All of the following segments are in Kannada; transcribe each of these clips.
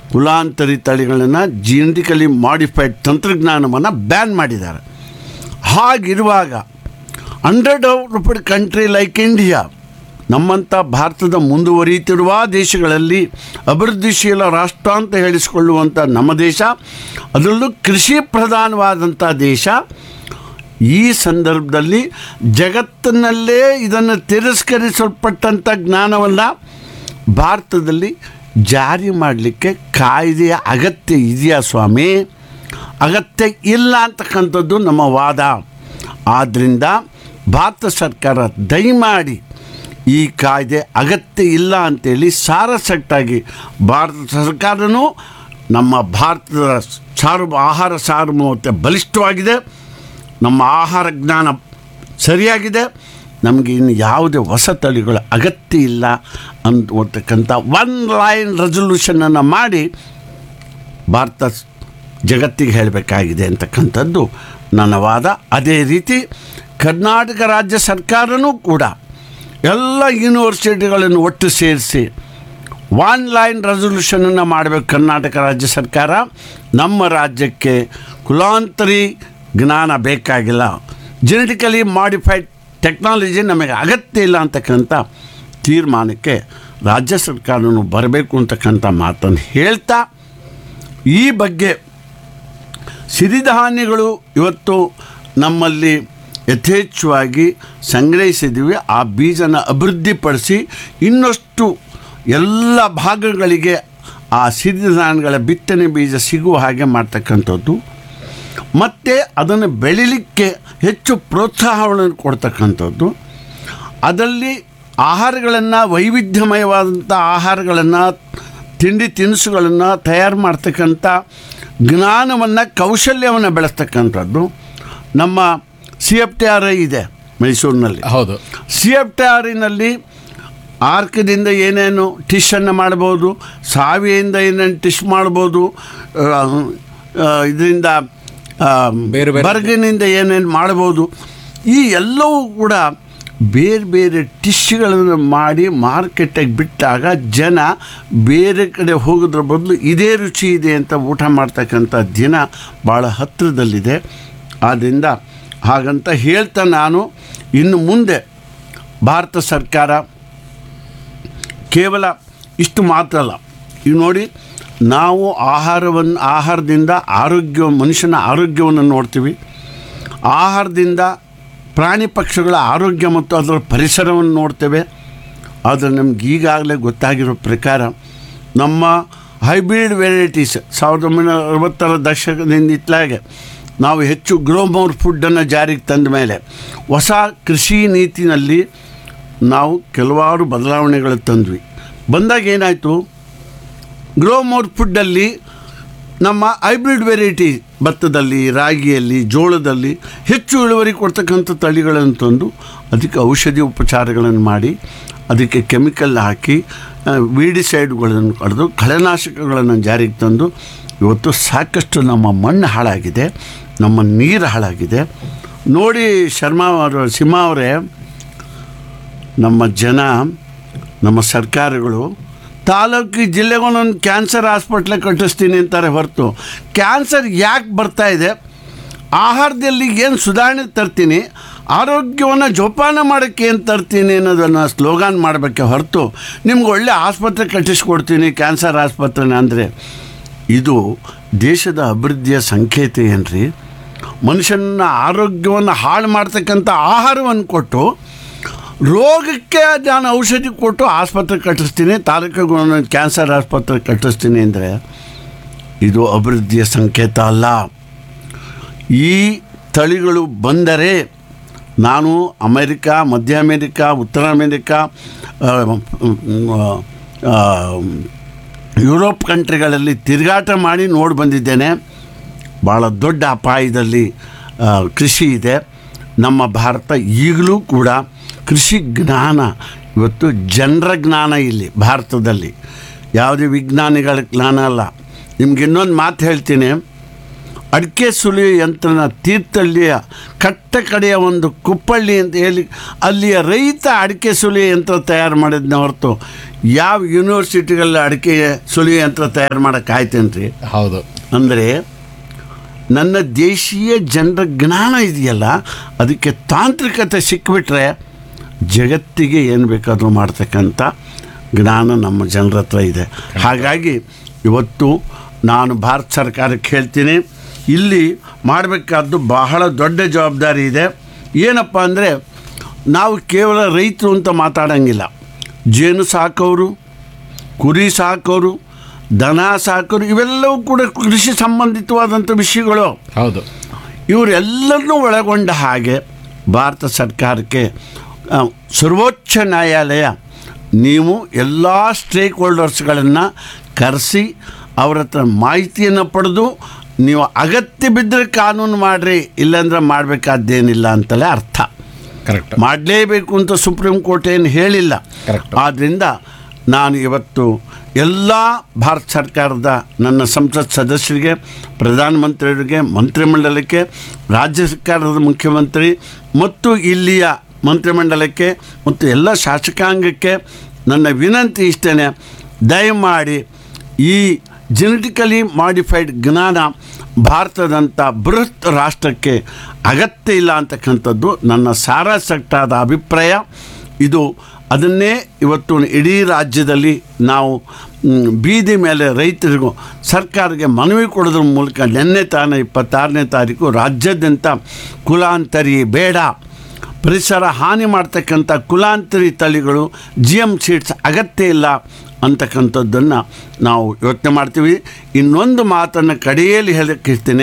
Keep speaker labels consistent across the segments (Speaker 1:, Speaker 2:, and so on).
Speaker 1: ಕುಲಾಂತರಿ ತಳಿಗಳನ್ನು ಜೆನೆಟಿಕಲಿ ಮಾಡಿಫೈಡ್ ತಂತ್ರಜ್ಞಾನವನ್ನು ಬ್ಯಾನ್ ಮಾಡಿದ್ದಾರೆ ಹಾಗಿರುವಾಗ under developed country like India ನಮ್ಮಂಥ ಭಾರತದ ಮುಂದುವರಿಯುತ್ತಿರುವ ದೇಶಗಳಲ್ಲಿ ಅಭಿವೃದ್ಧಿಶೀಲ ರಾಷ್ಟ್ರ ಅಂತ ಹೇಳಿಸಿಕೊಳ್ಳುವಂಥ ನಮ್ಮ ದೇಶ ಅದರಲ್ಲೂ ಕೃಷಿ ಪ್ರಧಾನವಾದಂಥ ದೇಶ ಈ ಸಂದರ್ಭದಲ್ಲಿ ಜಗತ್ತಿನಲ್ಲೇ ಇದನ್ನು ತಿರಸ್ಕರಿಸಲ್ಪಟ್ಟಂಥ ಜ್ಞಾನವನ್ನು ಭಾರತದಲ್ಲಿ ಜಾರಿ ಮಾಡಲಿಕ್ಕೆ ಕಾಯ್ದೆಯ ಅಗತ್ಯ ಇದೆಯಾ ಸ್ವಾಮಿ ಅಗತ್ಯ ಇಲ್ಲ ಅಂತಕ್ಕಂಥದ್ದು ನಮ್ಮ ವಾದ ಆದ್ದರಿಂದ ಭಾರತ ಸರ್ಕಾರ ದಯಮಾಡಿ ಈ ಕಾಯ್ದೆ ಅಗತ್ಯ ಇಲ್ಲ ಅಂತೇಳಿ ಸಾರಸಟ್ಟಾಗಿ ಭಾರತ ಸರ್ಕಾರನೂ ನಮ್ಮ ಭಾರತದ ಸಾರ್ವ ಆಹಾರ ಸಾರ್ವಭೌಮತೆ ಬಲಿಷ್ಠವಾಗಿದೆ ನಮ್ಮ ಆಹಾರ ಜ್ಞಾನ ಸರಿಯಾಗಿದೆ ನಮಗೆ ಇನ್ನು ಯಾವುದೇ ಹೊಸ ತಳಿಗಳ ಅಗತ್ಯ ಇಲ್ಲ ಅಂತಕ್ಕಂಥ ಒನ್ ಲೈನ್ ರೆಸೊಲ್ಯೂಷನನ್ನು ಮಾಡಿ ಭಾರತ ಸ್- ಜಗತ್ತಿಗೆ ಹೇಳಬೇಕಾಗಿದೆ ಅಂತಕ್ಕಂಥದ್ದು ನನ್ನ ವಾದ ಅದೇ ರೀತಿ ಕರ್ನಾಟಕ ರಾಜ್ಯ ಸರ್ಕಾರನೂ ಕೂಡ ಎಲ್ಲ ಯೂನಿವರ್ಸಿಟಿಗಳನ್ನು ಒಟ್ಟು ಸೇರಿಸಿ ಒನ್ ಲೈನ್ ರೆಸೊಲ್ಯೂಷನನ್ನು ಮಾಡಬೇಕು ಕರ್ನಾಟಕ ರಾಜ್ಯ ಸರ್ಕಾರ ನಮ್ಮ ರಾಜ್ಯಕ್ಕೆ ಕುಲಾಂತರಿ ಜ್ಞಾನ ಬೇಕಾಗಿಲ್ಲ ಜೆನೆಟಿಕಲಿ ಮಾಡಿಫೈಡ್ ಟೆಕ್ನಾಲಜಿ ನಮಗೆ ಅಗತ್ಯ ಇಲ್ಲ ಅಂತಕ್ಕಂಥ ತೀರ್ಮಾನಕ್ಕೆ ರಾಜ್ಯ ಸರ್ಕಾರನು ಬರಬೇಕು ಅಂತಕ್ಕಂಥ ಮಾತನ್ನು ಹೇಳ್ತಾ ಈ ಬಗ್ಗೆ ಸಿರಿಧಾನ್ಯಗಳು ಇವತ್ತು ನಮ್ಮಲ್ಲಿ ಯಥೇಚ್ಛವಾಗಿ ಸಂಗ್ರಹಿಸಿದ್ದೀವಿ ಆ ಬೀಜನ ಅಭಿವೃದ್ಧಿಪಡಿಸಿ ಇನ್ನಷ್ಟು ಎಲ್ಲ ಭಾಗಗಳಿಗೆ ಆ ಸಿರಿಧಾನ್ಯಗಳ ಬಿತ್ತನೆ ಬೀಜ ಸಿಗುವ ಹಾಗೆ ಮಾಡ್ತಕ್ಕಂಥದ್ದು ಮತ್ತು ಅದನ್ನು ಬೆಳಿಲಿಕ್ಕೆ ಹೆಚ್ಚು ಪ್ರೋತ್ಸಾಹವನ್ನು ಕೊಡ್ತಕ್ಕಂಥದ್ದು ಅದರಲ್ಲಿ ಆಹಾರಗಳನ್ನು ವೈವಿಧ್ಯಮಯವಾದಂಥ ಆಹಾರಗಳನ್ನು ತಿಂಡಿ ತಿನಿಸುಗಳನ್ನು ತಯಾರು ಮಾಡ್ತಕ್ಕಂಥ ಜ್ಞಾನವನ್ನು ಕೌಶಲ್ಯವನ್ನು ಬೆಳೆಸ್ತಕ್ಕಂಥದ್ದು ನಮ್ಮ C F T R I ಇದೆ ಮೈಸೂರಿನಲ್ಲಿ
Speaker 2: ಹೌದು
Speaker 1: ಸಿ ಎಫ್ ಟಿ ಆರಿನಲ್ಲಿ ಆರ್ಕದಿಂದ ಏನೇನು ಟಿಶನ್ನು ಮಾಡ್ಬೋದು ಸಾವಿಯಿಂದ ಏನೇನು ಟಿಶ್ ಮಾಡ್ಬೋದು ಇದರಿಂದ
Speaker 2: ಬೇರೆ ಬೇರೆ-
Speaker 1: ಬರ್ಗಿನಿಂದ ಏನೇನು ಮಾಡ್ಬೋದು ಈ ಎಲ್ಲವೂ ಕೂಡ ಬೇರೆ ಬೇರೆ ಟಿಶ್ಗಳನ್ನು ಮಾಡಿ ಮಾರ್ಕೆಟಿಗೆ ಬಿಟ್ಟಾಗ ಜನ ಬೇರೆ ಕಡೆ ಹೋಗೋದ್ರ ಬದಲು ಇದೇ ರುಚಿ ಇದೆ ಅಂತ ಊಟ ಮಾಡ್ತಕ್ಕಂಥ ದಿನ ಭಾಳ ಹತ್ತಿರದಲ್ಲಿದೆ ಆದ್ದರಿಂದ ಹಾಗಂತ ಹೇಳ್ತಾ ನಾನು ಇನ್ನು ಮುಂದೆ ಭಾರತ ಸರ್ಕಾರ ಕೇವಲ ಇಷ್ಟು ಮಾತ್ರ ಅಲ್ಲ ಈಗ ನೋಡಿ ನಾವು ಆಹಾರವನ್ನು ಆಹಾರದಿಂದ ಆರೋಗ್ಯ ಮನುಷ್ಯನ ಆರೋಗ್ಯವನ್ನು ನೋಡ್ತೀವಿ ಆಹಾರದಿಂದ ಪ್ರಾಣಿ ಪಕ್ಷಿಗಳ ಆರೋಗ್ಯ ಮತ್ತು ಅದರ ಪರಿಸರವನ್ನು ನೋಡ್ತೇವೆ ಆದರೆ ನಮ್ಗೆ ಈಗಾಗಲೇ ಗೊತ್ತಾಗಿರೋ ಪ್ರಕಾರ ನಮ್ಮ ಹೈಬ್ರಿಡ್ ವೆರೈಟೀಸ್ ಸಾವಿರದ ಒಂಬೈನೂರ ಅರವತ್ತರ ದಶಕದಿಂದ ಇತ್ತಲಾಗೆ ನಾವು ಹೆಚ್ಚು ಗ್ರೋಮೋರ್ ಫುಡ್ಡನ್ನು ಜಾರಿಗೆ ತಂದ ಮೇಲೆ ಹೊಸ ಕೃಷಿ ನೀತಿನಲ್ಲಿ ನಾವು ಕೆಲವಾರು ಬದಲಾವಣೆಗಳು ತಂದ್ವಿ ಬಂದಾಗ ಏನಾಯಿತು ಗ್ರೋಮೋರ್ ಫುಡ್ಡಲ್ಲಿ ನಮ್ಮ ಹೈಬ್ರಿಡ್ ವೆರೈಟಿ ಭತ್ತದಲ್ಲಿ ರಾಗಿಯಲ್ಲಿ ಜೋಳದಲ್ಲಿ ಹೆಚ್ಚು ಇಳುವರಿ ಕೊಡ್ತಕ್ಕಂಥ ತಳಿಗಳನ್ನು ತಂದು ಅದಕ್ಕೆ ಔಷಧಿ ಉಪಚಾರಗಳನ್ನು ಮಾಡಿ ಅದಕ್ಕೆ ಕೆಮಿಕಲ್ ಹಾಕಿ ವೀಡಿಸೈಡ್ಗಳನ್ನು ಕಳೆದು ಕಳೆನಾಶಕಗಳನ್ನು ಜಾರಿಗೆ ತಂದು ಇವತ್ತು ಸಾಕಷ್ಟು ನಮ್ಮ ಮಣ್ಣು ಹಾಳಾಗಿದೆ ನಮ್ಮ ನೀರು ಹಾಳಾಗಿದೆ ನೋಡಿ ಶರ್ಮಾ ಅವರು ಸಿಂಹ ಅವರೇ ನಮ್ಮ ಜನ ನಮ್ಮ ಸರ್ಕಾರಗಳು ತಾಲೂಕು ಜಿಲ್ಲೆಗೊಂದೊಂದು ಕ್ಯಾನ್ಸರ್ ಹಾಸ್ಪಿಟ್ಲೆ ಕಟ್ಟಿಸ್ತೀನಿ ಅಂತಾರೆ ಹೊರತು ಕ್ಯಾನ್ಸರ್ ಯಾಕೆ ಬರ್ತಾ ಇದೆ ಆಹಾರದಲ್ಲಿ ಏನು ಸುಧಾರಣೆ ತರ್ತೀನಿ ಆರೋಗ್ಯವನ್ನು ಜೋಪಾನ ಮಾಡೋಕ್ಕೆ ಏನು ತರ್ತೀನಿ ಅನ್ನೋದನ್ನು ಸ್ಲೋಗಾನ್ ಮಾಡಬೇಕೆ ಹೊರತು ನಿಮ್ಗೆ ಒಳ್ಳೆ ಆಸ್ಪತ್ರೆ ಕಟ್ಟಿಸ್ಕೊಡ್ತೀನಿ ಕ್ಯಾನ್ಸರ್ ಆಸ್ಪತ್ರೆನ ಅಂದರೆ ಇದು ದೇಶದ ಅಭಿವೃದ್ಧಿಯ ಸಂಕೇತ ಏನ್ರಿ ಮನುಷ್ಯನ ಆರೋಗ್ಯವನ್ನು ಹಾಳು ಮಾಡ್ತಕ್ಕಂಥ ಆಹಾರವನ್ನು ಕೊಟ್ಟು ರೋಗಕ್ಕೆ ನಾನು ಔಷಧಿ ಕೊಟ್ಟು ಆಸ್ಪತ್ರೆ ಕಟ್ಟಿಸ್ತೀನಿ ತಾಲೂಕಿಗೆ ಒಂದೊಂದು ಕ್ಯಾನ್ಸರ್ ಆಸ್ಪತ್ರೆ ಕಟ್ಟಿಸ್ತೀನಿ ಅಂದರೆ ಇದು ಅಭಿವೃದ್ಧಿಯ ಸಂಕೇತ ಅಲ್ಲ ಈ ತಳಿಗಳು ಬಂದರೆ ನಾನು ಅಮೇರಿಕಾ ಮಧ್ಯ ಅಮೇರಿಕಾ ಉತ್ತರ ಅಮೇರಿಕಾ ಆ, ಆ, ಯುರೋಪ್ ಕಂಟ್ರಿಗಳಲ್ಲಿ ತಿರುಗಾಟ ಮಾಡಿ ನೋಡಿ ಬಂದಿದ್ದೇನೆ ಭಾಳ ದೊಡ್ಡ ಅಪಾಯದಲ್ಲಿ ಆ, ಕೃಷಿ ಇದೆ ನಮ್ಮ ಭಾರತ ಈಗಲೂ ಕೂಡ ಕೃಷಿ ಜ್ಞಾನ ಇವತ್ತು ಜನರ ಜ್ಞಾನ ಇಲ್ಲಿ ಭಾರತದಲ್ಲಿ ಯಾವುದೇ ವಿಜ್ಞಾನಿಗಳ ಜ್ಞಾನ ಅಲ್ಲ ನಿಮ್ಗೆ ಇನ್ನೊಂದು ಮಾತು ಹೇಳ್ತೀನಿ ಅಡಿಕೆ ಸುಲಿಯುವ ಯಂತ್ರನ ತೀರ್ಥಹಳ್ಳಿಯ ಕಟ್ಟ ಕಡೆಯ ಒಂದು ಕುಪ್ಪಳ್ಳಿ ಅಂತ ಹೇಳಿ ಅಲ್ಲಿಯ ರೈತ ಅಡಿಕೆ ಸುಲಿಯುವ ಯಂತ್ರ ತಯಾರು ಮಾಡಿದ್ನ ಹೊರತು ಯಾವ ಯೂನಿವರ್ಸಿಟಿಗಳಲ್ಲಿ ಅಡಿಕೆ ಸುಲಿಯುವ ಯಂತ್ರ ತಯಾರು ಮಾಡೋಕ್ಕಾಯ್ತೇನ್ರಿ
Speaker 2: ಹೌದು
Speaker 1: ಅಂದರೆ ನನ್ನ ದೇಶೀಯ ಜನರ ಜ್ಞಾನ ಇದೆಯಲ್ಲ ಅದಕ್ಕೆ ತಾಂತ್ರಿಕತೆ ಸಿಕ್ಕಿಬಿಟ್ರೆ ಜಗತ್ತಿಗೆ ಏನು ಬೇಕಾದರೂ ಮಾಡ್ತಕ್ಕಂಥ ಜ್ಞಾನ ನಮ್ಮ ಜನರ ಹತ್ರ ಇದೆ ಹಾಗಾಗಿ ಇವತ್ತು ನಾನು ಭಾರತ ಸರ್ಕಾರಕ್ಕೆ ಹೇಳ್ತೀನಿ ಇಲ್ಲಿ ಮಾಡಬೇಕಾದ್ದು ಬಹಳ ದೊಡ್ಡ ಜವಾಬ್ದಾರಿ ಇದೆ ಏನಪ್ಪ ಅಂದರೆ ನಾವು ಕೇವಲ ರೈತರು ಅಂತ ಮಾತಾಡೋಂಗಿಲ್ಲ ಜೇನು ಸಾಕೋರು ಕುರಿ ಸಾಕೋರು ದನ ಸಾಕೋರು ಇವೆಲ್ಲವೂ ಕೂಡ ಕೃಷಿ ಸಂಬಂಧಿತವಾದಂಥ ವಿಷಯಗಳು
Speaker 2: ಹೌದು
Speaker 1: ಇವರೆಲ್ಲರನ್ನೂ ಒಳಗೊಂಡ ಹಾಗೆ ಭಾರತ ಸರ್ಕಾರಕ್ಕೆ ಆ, ಸರ್ವೋಚ್ಚ ನ್ಯಾಯಾಲಯ ನೀವು ಎಲ್ಲ ಸ್ಟೇಕ್ ಹೋಲ್ಡರ್ಸ್ಗಳನ್ನು ಕರೆಸಿ ಅವ್ರ ಹತ್ರ ಮಾಹಿತಿಯನ್ನು ಪಡೆದು ನೀವು ಅಗತ್ಯ ಬಿದ್ದರೆ ಕಾನೂನು ಮಾಡಿರಿ ಇಲ್ಲಾಂದ್ರೆ ಮಾಡಬೇಕಾದ್ದೇನಿಲ್ಲ ಅಂತಲೇ ಅರ್ಥ
Speaker 2: ಕರೆಕ್ಟ್
Speaker 1: ಮಾಡಲೇಬೇಕು ಅಂತ ಸುಪ್ರೀಂ ಕೋರ್ಟ್ ಏನು ಹೇಳಿಲ್ಲ
Speaker 2: Correct.
Speaker 1: ಆದ್ದರಿಂದ ನಾನು ಇವತ್ತು ಎಲ್ಲ ಭಾರತ ಸರ್ಕಾರದ ನನ್ನ ಸಂಸತ್ ಸದಸ್ಯರಿಗೆ ಪ್ರಧಾನಮಂತ್ರಿಯವರಿಗೆ ಮಂತ್ರಿಮಂಡಲಕ್ಕೆ ರಾಜ್ಯ ಸರ್ಕಾರದ ಮುಖ್ಯಮಂತ್ರಿ ಮತ್ತು ಇಲ್ಲಿಯ ಮಂತ್ರಿಮಂಡಲಕ್ಕೆ ಮತ್ತು ಎಲ್ಲ ಶಾಸಕಾಂಗಕ್ಕೆ ನನ್ನ ವಿನಂತಿ ಇಷ್ಟೇ ದಯಮಾಡಿ ಈ ಜೆನೆಟಿಕಲಿ ಮಾಡಿಫೈಡ್ ಜ್ಞಾನ ಭಾರತದಂಥ ಬೃಹತ್ ರಾಷ್ಟ್ರಕ್ಕೆ ಅಗತ್ಯ ಇಲ್ಲ ಅಂತಕ್ಕಂಥದ್ದು ನನ್ನ ಸಾರಾಸಟ್ಟಾದ ಅಭಿಪ್ರಾಯ ಇದು ಅದನ್ನೇ ಇವತ್ತು ಇಡೀ ರಾಜ್ಯದಲ್ಲಿ ನಾವು ಮ್, ಬೀದಿ ಮೇಲೆ ರೈತರಿಗೂ ಸರ್ಕಾರಕ್ಕೆ ಮನವಿ ಕೊಡೋದ್ರ ಮೂಲಕ ನಿನ್ನೆ ತಾನೇ ಇಪ್ಪತ್ತಾರನೇ ತಾರೀಕು ರಾಜ್ಯಾದ್ಯಂತ ಕುಲಾಂತರಿ ಬೇಡ ಪರಿಸರ ಹಾನಿ ಮಾಡ್ತಕ್ಕಂಥ ಕುಲಾಂತರಿ ತಳಿಗಳು ಜಿ ಎಮ್ ಸೀಡ್ಸ್ ಅಗತ್ಯ ಇಲ್ಲ ಅಂತಕ್ಕಂಥದ್ದನ್ನು ನಾವು ಯೋಚನೆ ಮಾಡ್ತೀವಿ ಇನ್ನೊಂದು ಮಾತನ್ನು ಕಡೆಯಲ್ಲಿ ಹೇಳಕ್ಕಿರ್ತೀನಿ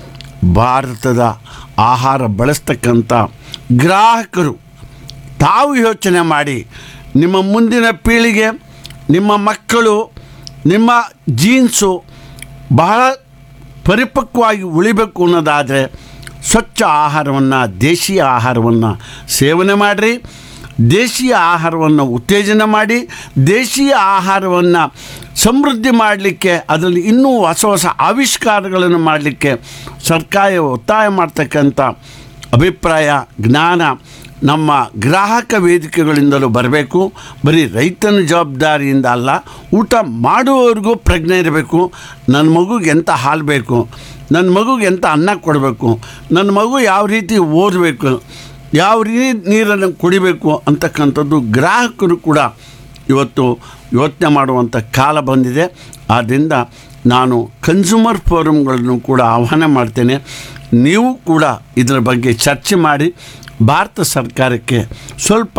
Speaker 1: ಭಾರತದ ಆಹಾರ ಬಳಸ್ತಕ್ಕಂಥ ಗ್ರಾಹಕರು ತಾವು ಯೋಚನೆ ಮಾಡಿ ನಿಮ್ಮ ಮುಂದಿನ ಪೀಳಿಗೆ ನಿಮ್ಮ ಮಕ್ಕಳು ನಿಮ್ಮ ಜೀನ್ಸು ಬಹಳ ಪರಿಪಕ್ವವಾಗಿ ಉಳಿಬೇಕು ಅನ್ನೋದಾದರೆ ಸ್ವಚ್ಛ ಆಹಾರವನ್ನು ದೇಶೀಯ ಆಹಾರವನ್ನು ಸೇವನೆ ಮಾಡಿರಿ ದೇಶೀಯ ಆಹಾರವನ್ನು ಉತ್ತೇಜನ ಮಾಡಿ ದೇಶೀಯ ಆಹಾರವನ್ನು ಸಮೃದ್ಧಿ ಮಾಡಲಿಕ್ಕೆ ಅದರಲ್ಲಿ ಇನ್ನೂ ಹೊಸ ಹೊಸ ಆವಿಷ್ಕಾರಗಳನ್ನು ಮಾಡಲಿಕ್ಕೆ ಸರ್ಕಾರ ಒತ್ತಾಯ ಮಾಡ್ತಕ್ಕಂಥ ಅಭಿಪ್ರಾಯ ಜ್ಞಾನ ನಮ್ಮ ಗ್ರಾಹಕ ವೇದಿಕೆಗಳಿಂದಲೂ ಬರಬೇಕು ಬರೀ ರೈತನ ಜವಾಬ್ದಾರಿಯಿಂದ ಅಲ್ಲ ಊಟ ಮಾಡುವವರಿಗೂ ಪ್ರಜ್ಞೆ ಇರಬೇಕು ನನ್ನ ಮಗುಗೆ ಎಂಥ ಹಾಲು ಬೇಕು ನನ್ನ ಮಗುಗೆ ಎಂಥ ಅನ್ನ ಕೊಡಬೇಕು ನನ್ನ ಮಗು ಯಾವ ರೀತಿ ಓದಬೇಕು ಯಾವ ರೀತಿ ನೀರನ್ನು ಕುಡಿಬೇಕು ಅಂತಕ್ಕಂಥದ್ದು ಗ್ರಾಹಕರು ಕೂಡ ಇವತ್ತು ಯೋಚನೆ ಮಾಡುವಂಥ ಕಾಲ ಬಂದಿದೆ ಆದ್ದರಿಂದ ನಾನು ಕನ್ಸ್ಯೂಮರ್ ಫೋರಮ್ಗಳನ್ನು ಕೂಡ ಆಹ್ವಾನ ಮಾಡ್ತೇನೆ ನೀವು ಕೂಡ ಇದರ ಬಗ್ಗೆ ಚರ್ಚೆ ಮಾಡಿ ಭಾರತ ಸರ್ಕಾರಕ್ಕೆ ಸ್ವಲ್ಪ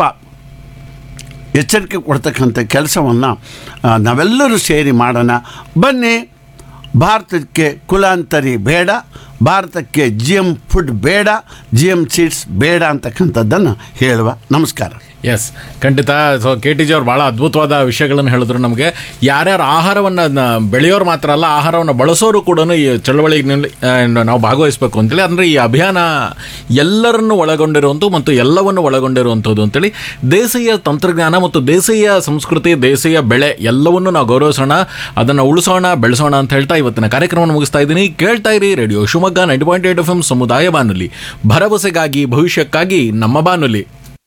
Speaker 1: ಎಚ್ಚರಿಕೆ ಕೊಡ್ತಕ್ಕಂಥ ಕೆಲಸವನ್ನು ನಾವೆಲ್ಲರೂ ಸೇರಿ ಮಾಡೋಣ ಬನ್ನಿ ಭಾರತಕ್ಕೆ ಕುಲಾಂತರಿ ಬೇಡ ಭಾರತಕ್ಕೆ ಜಿ ಎಮ್ ಫುಡ್ ಬೇಡ ಜಿ ಎಮ್ ಸೀಡ್ಸ್ ಬೇಡ ಅಂತಕ್ಕಂಥದ್ದನ್ನು ಹೇಳುವ ನಮಸ್ಕಾರ
Speaker 2: ಎಸ್ ಖಂಡಿತ ಸೊ ಕೆ ಟಿ ಜಿ ಅವ್ರು ಭಾಳ ಅದ್ಭುತವಾದ ವಿಷಯಗಳನ್ನು ಹೇಳಿದ್ರು ನಮಗೆ ಯಾರ್ಯಾರು ಆಹಾರವನ್ನು ಬೆಳೆಯೋರು ಮಾತ್ರ ಅಲ್ಲ ಆಹಾರವನ್ನು ಬಳಸೋರು ಕೂಡ ಈ ಚಳವಳಿನಲ್ಲಿ ಆ, ನಾವು ಭಾಗವಹಿಸಬೇಕು ಅಂತೇಳಿ ಅಂದರೆ ಈ ಅಭಿಯಾನ ಎಲ್ಲರನ್ನು ಒಳಗೊಂಡಿರುವಂಥ ಮತ್ತು ಎಲ್ಲವನ್ನು ಒಳಗೊಂಡಿರುವಂಥದ್ದು ಅಂತೇಳಿ ದೇಶೀಯ ತಂತ್ರಜ್ಞಾನ ಮತ್ತು ದೇಶೀಯ ಸಂಸ್ಕೃತಿ ದೇಶೀಯ ಬೆಳೆ ಎಲ್ಲವನ್ನು ನಾವು ಗೌರವಿಸೋಣ ಅದನ್ನು ಉಳಿಸೋಣ ಬೆಳೆಸೋಣ ಅಂತ ಹೇಳ್ತಾ ಇವತ್ತಿನ ಕಾರ್ಯಕ್ರಮವನ್ನು ಮುಗಿಸ್ತಾ ಇದ್ದೀನಿ ಕೇಳ್ತಾ ಇರಿ radio Shivamogga ninety point eight F M ಸಮುದಾಯ ಬಾನುಲಿ ಭರವಸೆಗಾಗಿ ಭವಿಷ್ಯಕ್ಕಾಗಿ ನಮ್ಮ ಬಾನುಲಿ